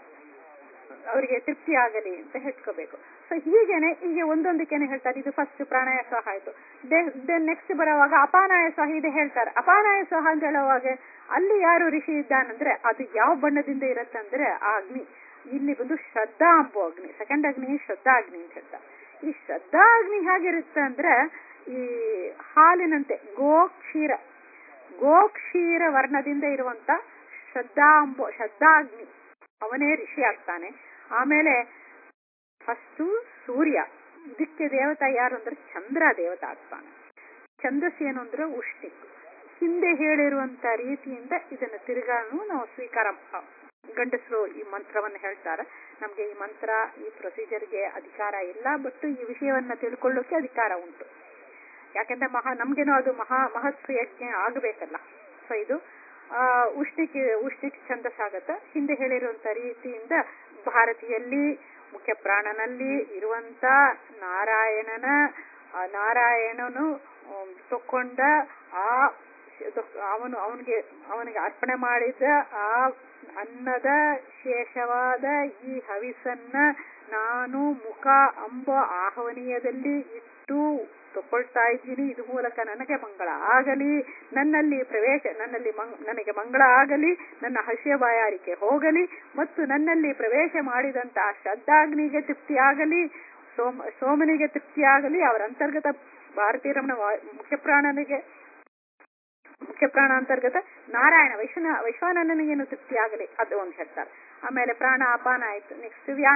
ಅವರಿಗೆ ತೃಪ್ತಿ ಆಗಲಿ ಅಂತ ಇಟ್ಕೋಬೇಕು ಸೊ ಹೀಗೇನೆ ಈಗ ಒಂದೊಂದಕ್ಕೇನೆ ಹೇಳ್ತಾರೆ ಇದು ಫಸ್ಟ್ ಪ್ರಾಣಾಯ ಸ್ವಾಹ ಆಯ್ತು ದೆನ್ ನೆಕ್ಸ್ಟ್ ಬರುವಾಗ ಅಪಾನಾಯ ಸ್ವಾಹ ಇದೆ ಹೇಳ್ತಾರೆ ಅಪಾನಾಯ ಸ್ವಾಹ ಅಂತ ಹೇಳುವಾಗ ಅಲ್ಲಿ ಯಾರು ಋಷಿ ಇದ್ದಾನಂದ್ರೆ ಅದು ಯಾವ ಬಣ್ಣದಿಂದ ಇರುತ್ತೆ ಅಂದ್ರೆ ಆ ಅಗ್ನಿ ಇಲ್ಲಿ ಬಂದು ಶ್ರದ್ಧಾ ಅಂಬೋ ಅಗ್ನಿ ಸೆಕೆಂಡ್ ಅಗ್ನಿ ಶ್ರದ್ಧಾ ಅಗ್ನಿ ಅಂತ ಹೇಳ್ತಾರೆ ಈ ಶ್ರದ್ಧಾ ಅಗ್ನಿ ಹೇಗಿರುತ್ತೆ ಅಂದ್ರೆ ಈ ಹಾಲಿನಂತೆ ಗೋಕ್ಷೀರ ಗೋಕ್ಷೀರ ವರ್ಣದಿಂದ ಇರುವಂತ ಶ್ರದ್ಧಾ ಅಂಬೋ ಶ್ರದ್ಧಾಗ್ನಿ ಅವನೇ ಋಷಿ ಆಗ್ತಾನೆ ಆಮೇಲೆ ಫಸ್ಟು ಸೂರ್ಯ ಇದಕ್ಕೆ ದೇವತಾ ಯಾರು ಅಂದ್ರೆ ಚಂದ್ರ ದೇವತಾ ಆಗ್ತಾನೆ ಛಂದಸ್ ಏನು ಅಂದ್ರೆ ಉಷ್ಣಿಕ್ ಹಿಂದೆ ಹೇಳಿರುವಂತ ರೀತಿಯಿಂದ ಇದನ್ನ ತಿರುಗಾನು ನಾವು ಸ್ವೀಕಾರ ಗಂಡಸರು ಈ ಮಂತ್ರವನ್ನ ಹೇಳ್ತಾರೆ ನಮ್ಗೆ ಈ ಮಂತ್ರ ಈ ಪ್ರೊಸೀಜರ್ಗೆ ಅಧಿಕಾರ ಇಲ್ಲ ಬಟ್ ಈ ವಿಷಯವನ್ನ ತಿಳ್ಕೊಳ್ಳೋಕೆ ಅಧಿಕಾರ ಉಂಟು ಯಾಕೆಂದ್ರೆ ಮಹಾ ನಮ್ಗೇನೋ ಅದು ಮಹಾ ಮಹತ್ವ ಯಜ್ಞ ಆಗಬೇಕಲ್ಲ ಸೊ ಇದು ಆ ಉಷ್ಣಿಕ್ ಉಷ್ಣಿಕ್ ಛಂದಸ್ ಆಗತ್ತ ಹಿಂದೆ ಹೇಳಿರುವಂತ ರೀತಿಯಿಂದ ಭಾರತೀಯಲ್ಲಿ ಮುಖ್ಯ ಪ್ರಾಣನಲ್ಲಿ ಇರುವಂತ ನಾರಾಯಣನ ನಾರಾಯಣನು ತಕೊಂಡ ಆ ಅವನು ಅವನಿಗೆ ಅವನಿಗೆ ಅರ್ಪಣೆ ಮಾಡಿದ ಆ ಅನ್ನದ ಶೇಷವಾದ ಈ ಹವಿಸನ್ನ ನಾನು ಮುಖ ಅಂಬ ಆಹ್ವನೀಯದಲ್ಲಿ ಇಟ್ಟು ತಗೊಳ್ತಾ ಇದ್ದೀನಿ ಇದು ಮೂಲಕ ನನಗೆ ಮಂಗಳ ಆಗಲಿ ನನ್ನಲ್ಲಿ ಪ್ರವೇಶ ನನ್ನಲ್ಲಿ ನನಗೆ ಮಂಗಳ ಆಗಲಿ ನನ್ನ ಹಸಿಯ ಬಾಯಾರಿಕೆ ಹೋಗಲಿ ಮತ್ತು ನನ್ನಲ್ಲಿ ಪ್ರವೇಶ ಮಾಡಿದಂತ ಶ್ರದ್ಧಾಗ್ನಿಗೆ ತೃಪ್ತಿಯಾಗಲಿ ಸೋಮ ಸೋಮನಿಗೆ ತೃಪ್ತಿಯಾಗಲಿ ಅವರ ಅಂತರ್ಗತ ಭಾರತೀಯ ರಮಣ ಮುಖ್ಯ ಪ್ರಾಣನಿಗೆ ಮುಖ್ಯ ಪ್ರಾಣ ಅಂತರ್ಗತ ನಾರಾಯಣ ವೈಶ್ವನ ವೈಶ್ವಾನನಿಗೇನು ತೃಪ್ತಿ ಆಗಲಿ ಅದು ಒಂದು ಹೇಳ್ತಾರೆ ಆಮೇಲೆ ಪ್ರಾಣ ಅಪಾನ ಆಯ್ತು ನೆಕ್ಸ್ಟ್ ವ್ಯಾನ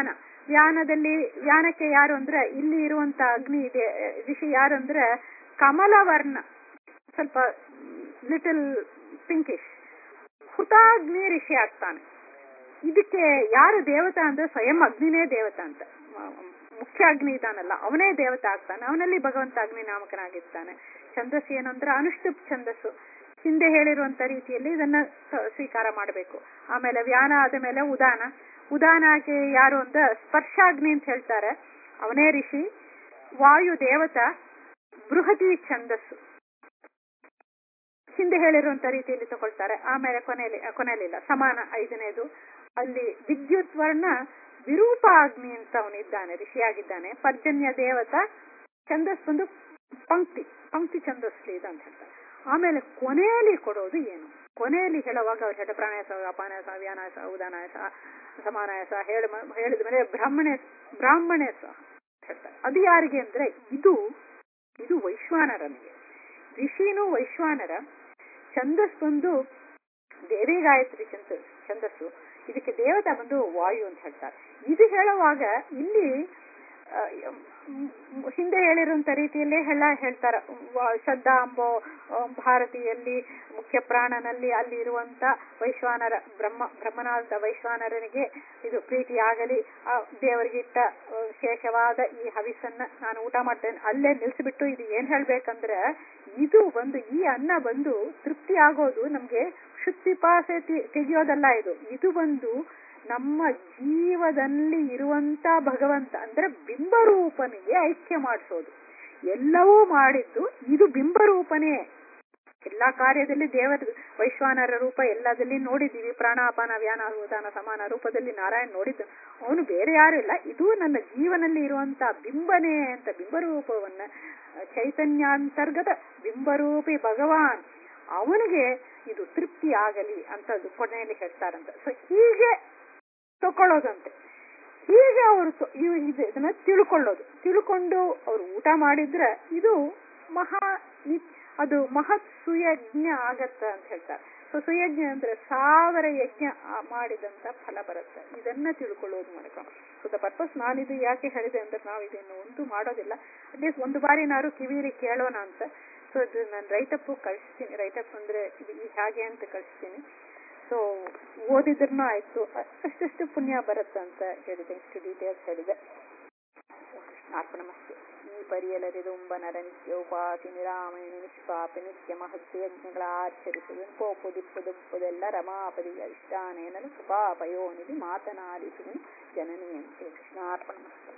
ವ್ಯಾನದಲ್ಲಿ ವ್ಯಾನಕ್ಕೆ ಯಾರು ಅಂದ್ರೆ ಇಲ್ಲಿ ಇರುವಂತ ಅಗ್ನಿ ಇದೆ ಋಷಿ ಯಾರು ಅಂದ್ರೆ ಕಮಲವರ್ಣ ಸ್ವಲ್ಪ ಲಿಟಲ್ ಪಿಂಕಿಶ್ ಹುತಾಗ್ನಿ ಋಷಿ ಆಗ್ತಾನೆ ಇದಕ್ಕೆ ಯಾರು ದೇವತಾ ಅಂದ್ರೆ ಸ್ವಯಂ ಅಗ್ನಿನೇ ದೇವತಾ ಅಂತ ಮುಖ್ಯ ಅಗ್ನಿ ಇದಾನಲ್ಲ ಅವನೇ ದೇವತಾ ಆಗ್ತಾನೆ ಅವನಲ್ಲಿ ಭಗವಂತ ಅಗ್ನಿ ನಾಮಕನಾಗಿರ್ತಾನೆ ಛಂದಸ್ಸು ಏನು ಅಂದ್ರೆ ಅನುಷ್ಠುಪ್ ಛಂದಸ್ಸು ಹಿಂದೆ ಹೇಳಿರುವಂತ ರೀತಿಯಲ್ಲಿ ಇದನ್ನ ಸ್ವೀಕಾರ ಮಾಡಬೇಕು ಆಮೇಲೆ ವ್ಯಾನ ಆದ ಮೇಲೆ ಉದಾನ ಉದಾನಕ್ಕೆ ಯಾರು ಅಂತ ಸ್ಪರ್ಶಾಗ್ನಿ ಅಂತ ಹೇಳ್ತಾರೆ ಅವನೇ ಋಷಿ ವಾಯು ದೇವತಾ ಬೃಹತಿ ಛಂದಸ್ಸು ಹಿಂದೆ ಹೇಳಿರುವಂತ ರೀತಿಯಲ್ಲಿ ತಗೊಳ್ತಾರೆ ಆಮೇಲೆ ಕೊನೆಯಲ್ಲಿ ಕೊನೆಯಲ್ಲಿಲ್ಲ ಸಮಾನ ಐದನೇದು ಅಲ್ಲಿ ವಿದ್ಯುತ್ ವರ್ಣ ವಿರೂಪ ಅಗ್ನಿ ಅಂತ ಅವನಿದ್ದಾನೆ ಋಷಿಯಾಗಿದ್ದಾನೆ ಪರ್ಜನ್ಯ ದೇವತ ಛಂದಸ್ ಬಂದು ಪಂಕ್ತಿ ಪಂಕ್ತಿ ಛಂದಸ್ಲಿ ಇದು ಅಂತ ಹೇಳ್ತಾರೆ ಆಮೇಲೆ ಕೊನೆಯಲ್ಲಿ ಕೊಡೋದು ಏನು ಕೊನೆಯಲ್ಲಿ ಹೇಳುವಾಗ ಅವ್ರು ಹೇಳ್ತಾರೆ ಪ್ರಾಣಾಯಾಸ ಅಪಾನಾಯಾಸ ವ್ಯಾನಾಯಾಸ ಉದಾನಾಯಾಸ ಸಮಾನಾಯಾಸ ಹೇಳ ಹೇಳಿದ ಮೇಲೆ ಬ್ರಾಹ್ಮಣ ಬ್ರಾಹ್ಮಣೇಸ ಹೇಳ್ತಾರೆ ಅದು ಯಾರಿಗೆ ಅಂದ್ರೆ ಇದು ಇದು ವೈಶ್ವಾನರನಿಗೆ ಋಷಿನೂ ವೈಶ್ವಾನರ ಛಂದಸ್ ಬಂದು ದೇವಿ ಗಾಯತ್ರಿ ಛಂದ ಛಂದಸ್ಸು ಇದಕ್ಕೆ ದೇವತಾ ಬಂದು ವಾಯು ಅಂತ ಹೇಳ್ತಾರೆ ಇದು ಹೇಳುವಾಗ ಇಲ್ಲಿ ಹಿಂದೆ ಹೇಳಿರುವಂತ ರೀತಿಯಲ್ಲೇ ಎಲ್ಲ ಹೇಳ್ತಾರ ಶ್ರದ್ಧಾ ಅಂಬೋ ಭಾರತೀಯಲ್ಲಿ ಮುಖ್ಯ ಪ್ರಾಣನಲ್ಲಿ ಅಲ್ಲಿ ಇರುವಂತ ವೈಶ್ವಾನರ ಬ್ರಹ್ಮ ಬ್ರಹ್ಮನಾದ ವೈಶ್ವಾನರನಿಗೆ ಇದು ಪ್ರೀತಿಯಾಗಲಿ ಆ ದೇವರಿಗಿಟ್ಟ ವಿಶೇಷವಾದ ಈ ಹವಿಸನ್ನ ನಾನು ಊಟ ಮಾಡ್ತೇನೆ ಅಲ್ಲೇ ನಿಲ್ಸಿಬಿಟ್ಟು ಇದು ಏನ್ ಹೇಳ್ಬೇಕಂದ್ರೆ ಇದು ಬಂದು ಈ ಅನ್ನ ಬಂದು ತೃಪ್ತಿ ಆಗೋದು ನಮ್ಗೆ ಶುದ್ಧಿಪಾಸೆ ತೆಗೆಯೋದಲ್ಲ ಇದು ಇದು ಬಂದು ನಮ್ಮ ಜೀವದಲ್ಲಿ ಇರುವಂತ ಭಗವಂತ ಅಂದ್ರೆ ಬಿಂಬರೂಪನಿಗೆ ಐಕ್ಯ ಮಾಡಿಸೋದು ಎಲ್ಲವೂ ಮಾಡಿದ್ದು ಇದು ಬಿಂಬರೂಪನೇ ಎಲ್ಲಾ ಕಾರ್ಯದಲ್ಲಿ ದೇವರ ವೈಶ್ವಾನರ ರೂಪ ಎಲ್ಲದಲ್ಲಿ ನೋಡಿದ್ದೀವಿ ಪ್ರಾಣಾಪಾನ ವ್ಯಾನ ಉದಾನ ಸಮಾನ ರೂಪದಲ್ಲಿ ನಾರಾಯಣ ನೋಡಿದ್ದು ಅವನು ಬೇರೆ ಯಾರು ಇಲ್ಲ ಇದು ನನ್ನ ಜೀವನಲ್ಲಿ ಇರುವಂತ ಬಿಂಬನೇ ಅಂತ ಬಿಂಬರೂಪವನ್ನ ಚೈತನ್ಯಾಂತರ್ಗತ ಬಿಂಬರೂಪಿ ಭಗವಾನ್ ಅವನಿಗೆ ಇದು ತೃಪ್ತಿ ಆಗಲಿ ಅಂತ ಕೊನೆಯಲ್ಲಿ ಹೇಳ್ತಾರಂತ ಸೊ ಹೀಗೆ ತಕೊಳ್ಳೋದಂತೆ ಹೀಗೆ ಅವರು ಇದನ್ನ ತಿಳ್ಕೊಳ್ಳೋದು ತಿಳ್ಕೊಂಡು ಅವರು ಊಟ ಮಾಡಿದ್ರೆ ಇದು ಮಹಾ ಅದು ಮಹತ್ ಸುಯಜ್ಞ ಆಗತ್ತ ಅಂತ ಹೇಳ್ತಾರೆ ಸೊ ಸುಯಜ್ಞ ಅಂದ್ರೆ ಸಾವಿರ ಯಜ್ಞ ಮಾಡಿದಂತ ಫಲ ಬರುತ್ತೆ ಇದನ್ನ ತಿಳ್ಕೊಳ್ಳೋದು ಮಾಡ್ಕೊಂಡು ಸೊ ದ ಪರ್ಪಸ್ ನಾನಿದು ಯಾಕೆ ಹೇಳಿದೆ ಅಂದ್ರೆ ನಾವು ಇದನ್ನು ಒಂದು ಮಾಡೋದಿಲ್ಲ ಅಟ್ಲೀಸ್ಟ್ ಒಂದು ಬಾರಿ ನಾರು ಕಿವಿಲಿ ಕೇಳೋಣ ಅಂತ ಸೊ ಇದು ನಾನು ರೈಟಪ್ ಕಳಿಸ್ತೀನಿ ರೈಟಪ್ ಅಂದ್ರೆ ಇದು ಹೇಗೆ ಅಂತ ಕಳಿಸ್ತೀನಿ ಸೊ ಓದಿದ್ರೂ ಆಯ್ತು ಅಷ್ಟಷ್ಟು ಪುಣ್ಯ ಬರುತ್ತೆ ಅಂತ ಹೇಳಿದೆ ಇಷ್ಟು ಡೀಟೇಲ್ಸ್ ಹೇಳಿದೆ ಕೃಷ್ಣಾರ್ಪಣಮಸ್ತು ಈ ಪರಿಯಲರಿದುಂಬ ನರ ನಿತ್ಯ ಉಪಾಸಿ ನಿರಾಮಣಿ ನಿಷ್ಪಾಪಿ ನಿತ್ಯ ಮಹತ್ವ ಯಜ್ಞಗಳ ಆಚರಿಸುವುದು ಕೋಪು ದಿಪ್ಪು ದುಪ್ಪುದೆಲ್ಲ ರಮಾಪದಿಯ ಇಷ್ಟಾನೇನಲು ಕೃಪಾಪಯೋನಿಧಿ ಮಾತನಾಡಿಸುವುದು ಜನನಿಯಂತೆ ಕೃಷ್ಣಾರ್ಪಣಮಸ್ತು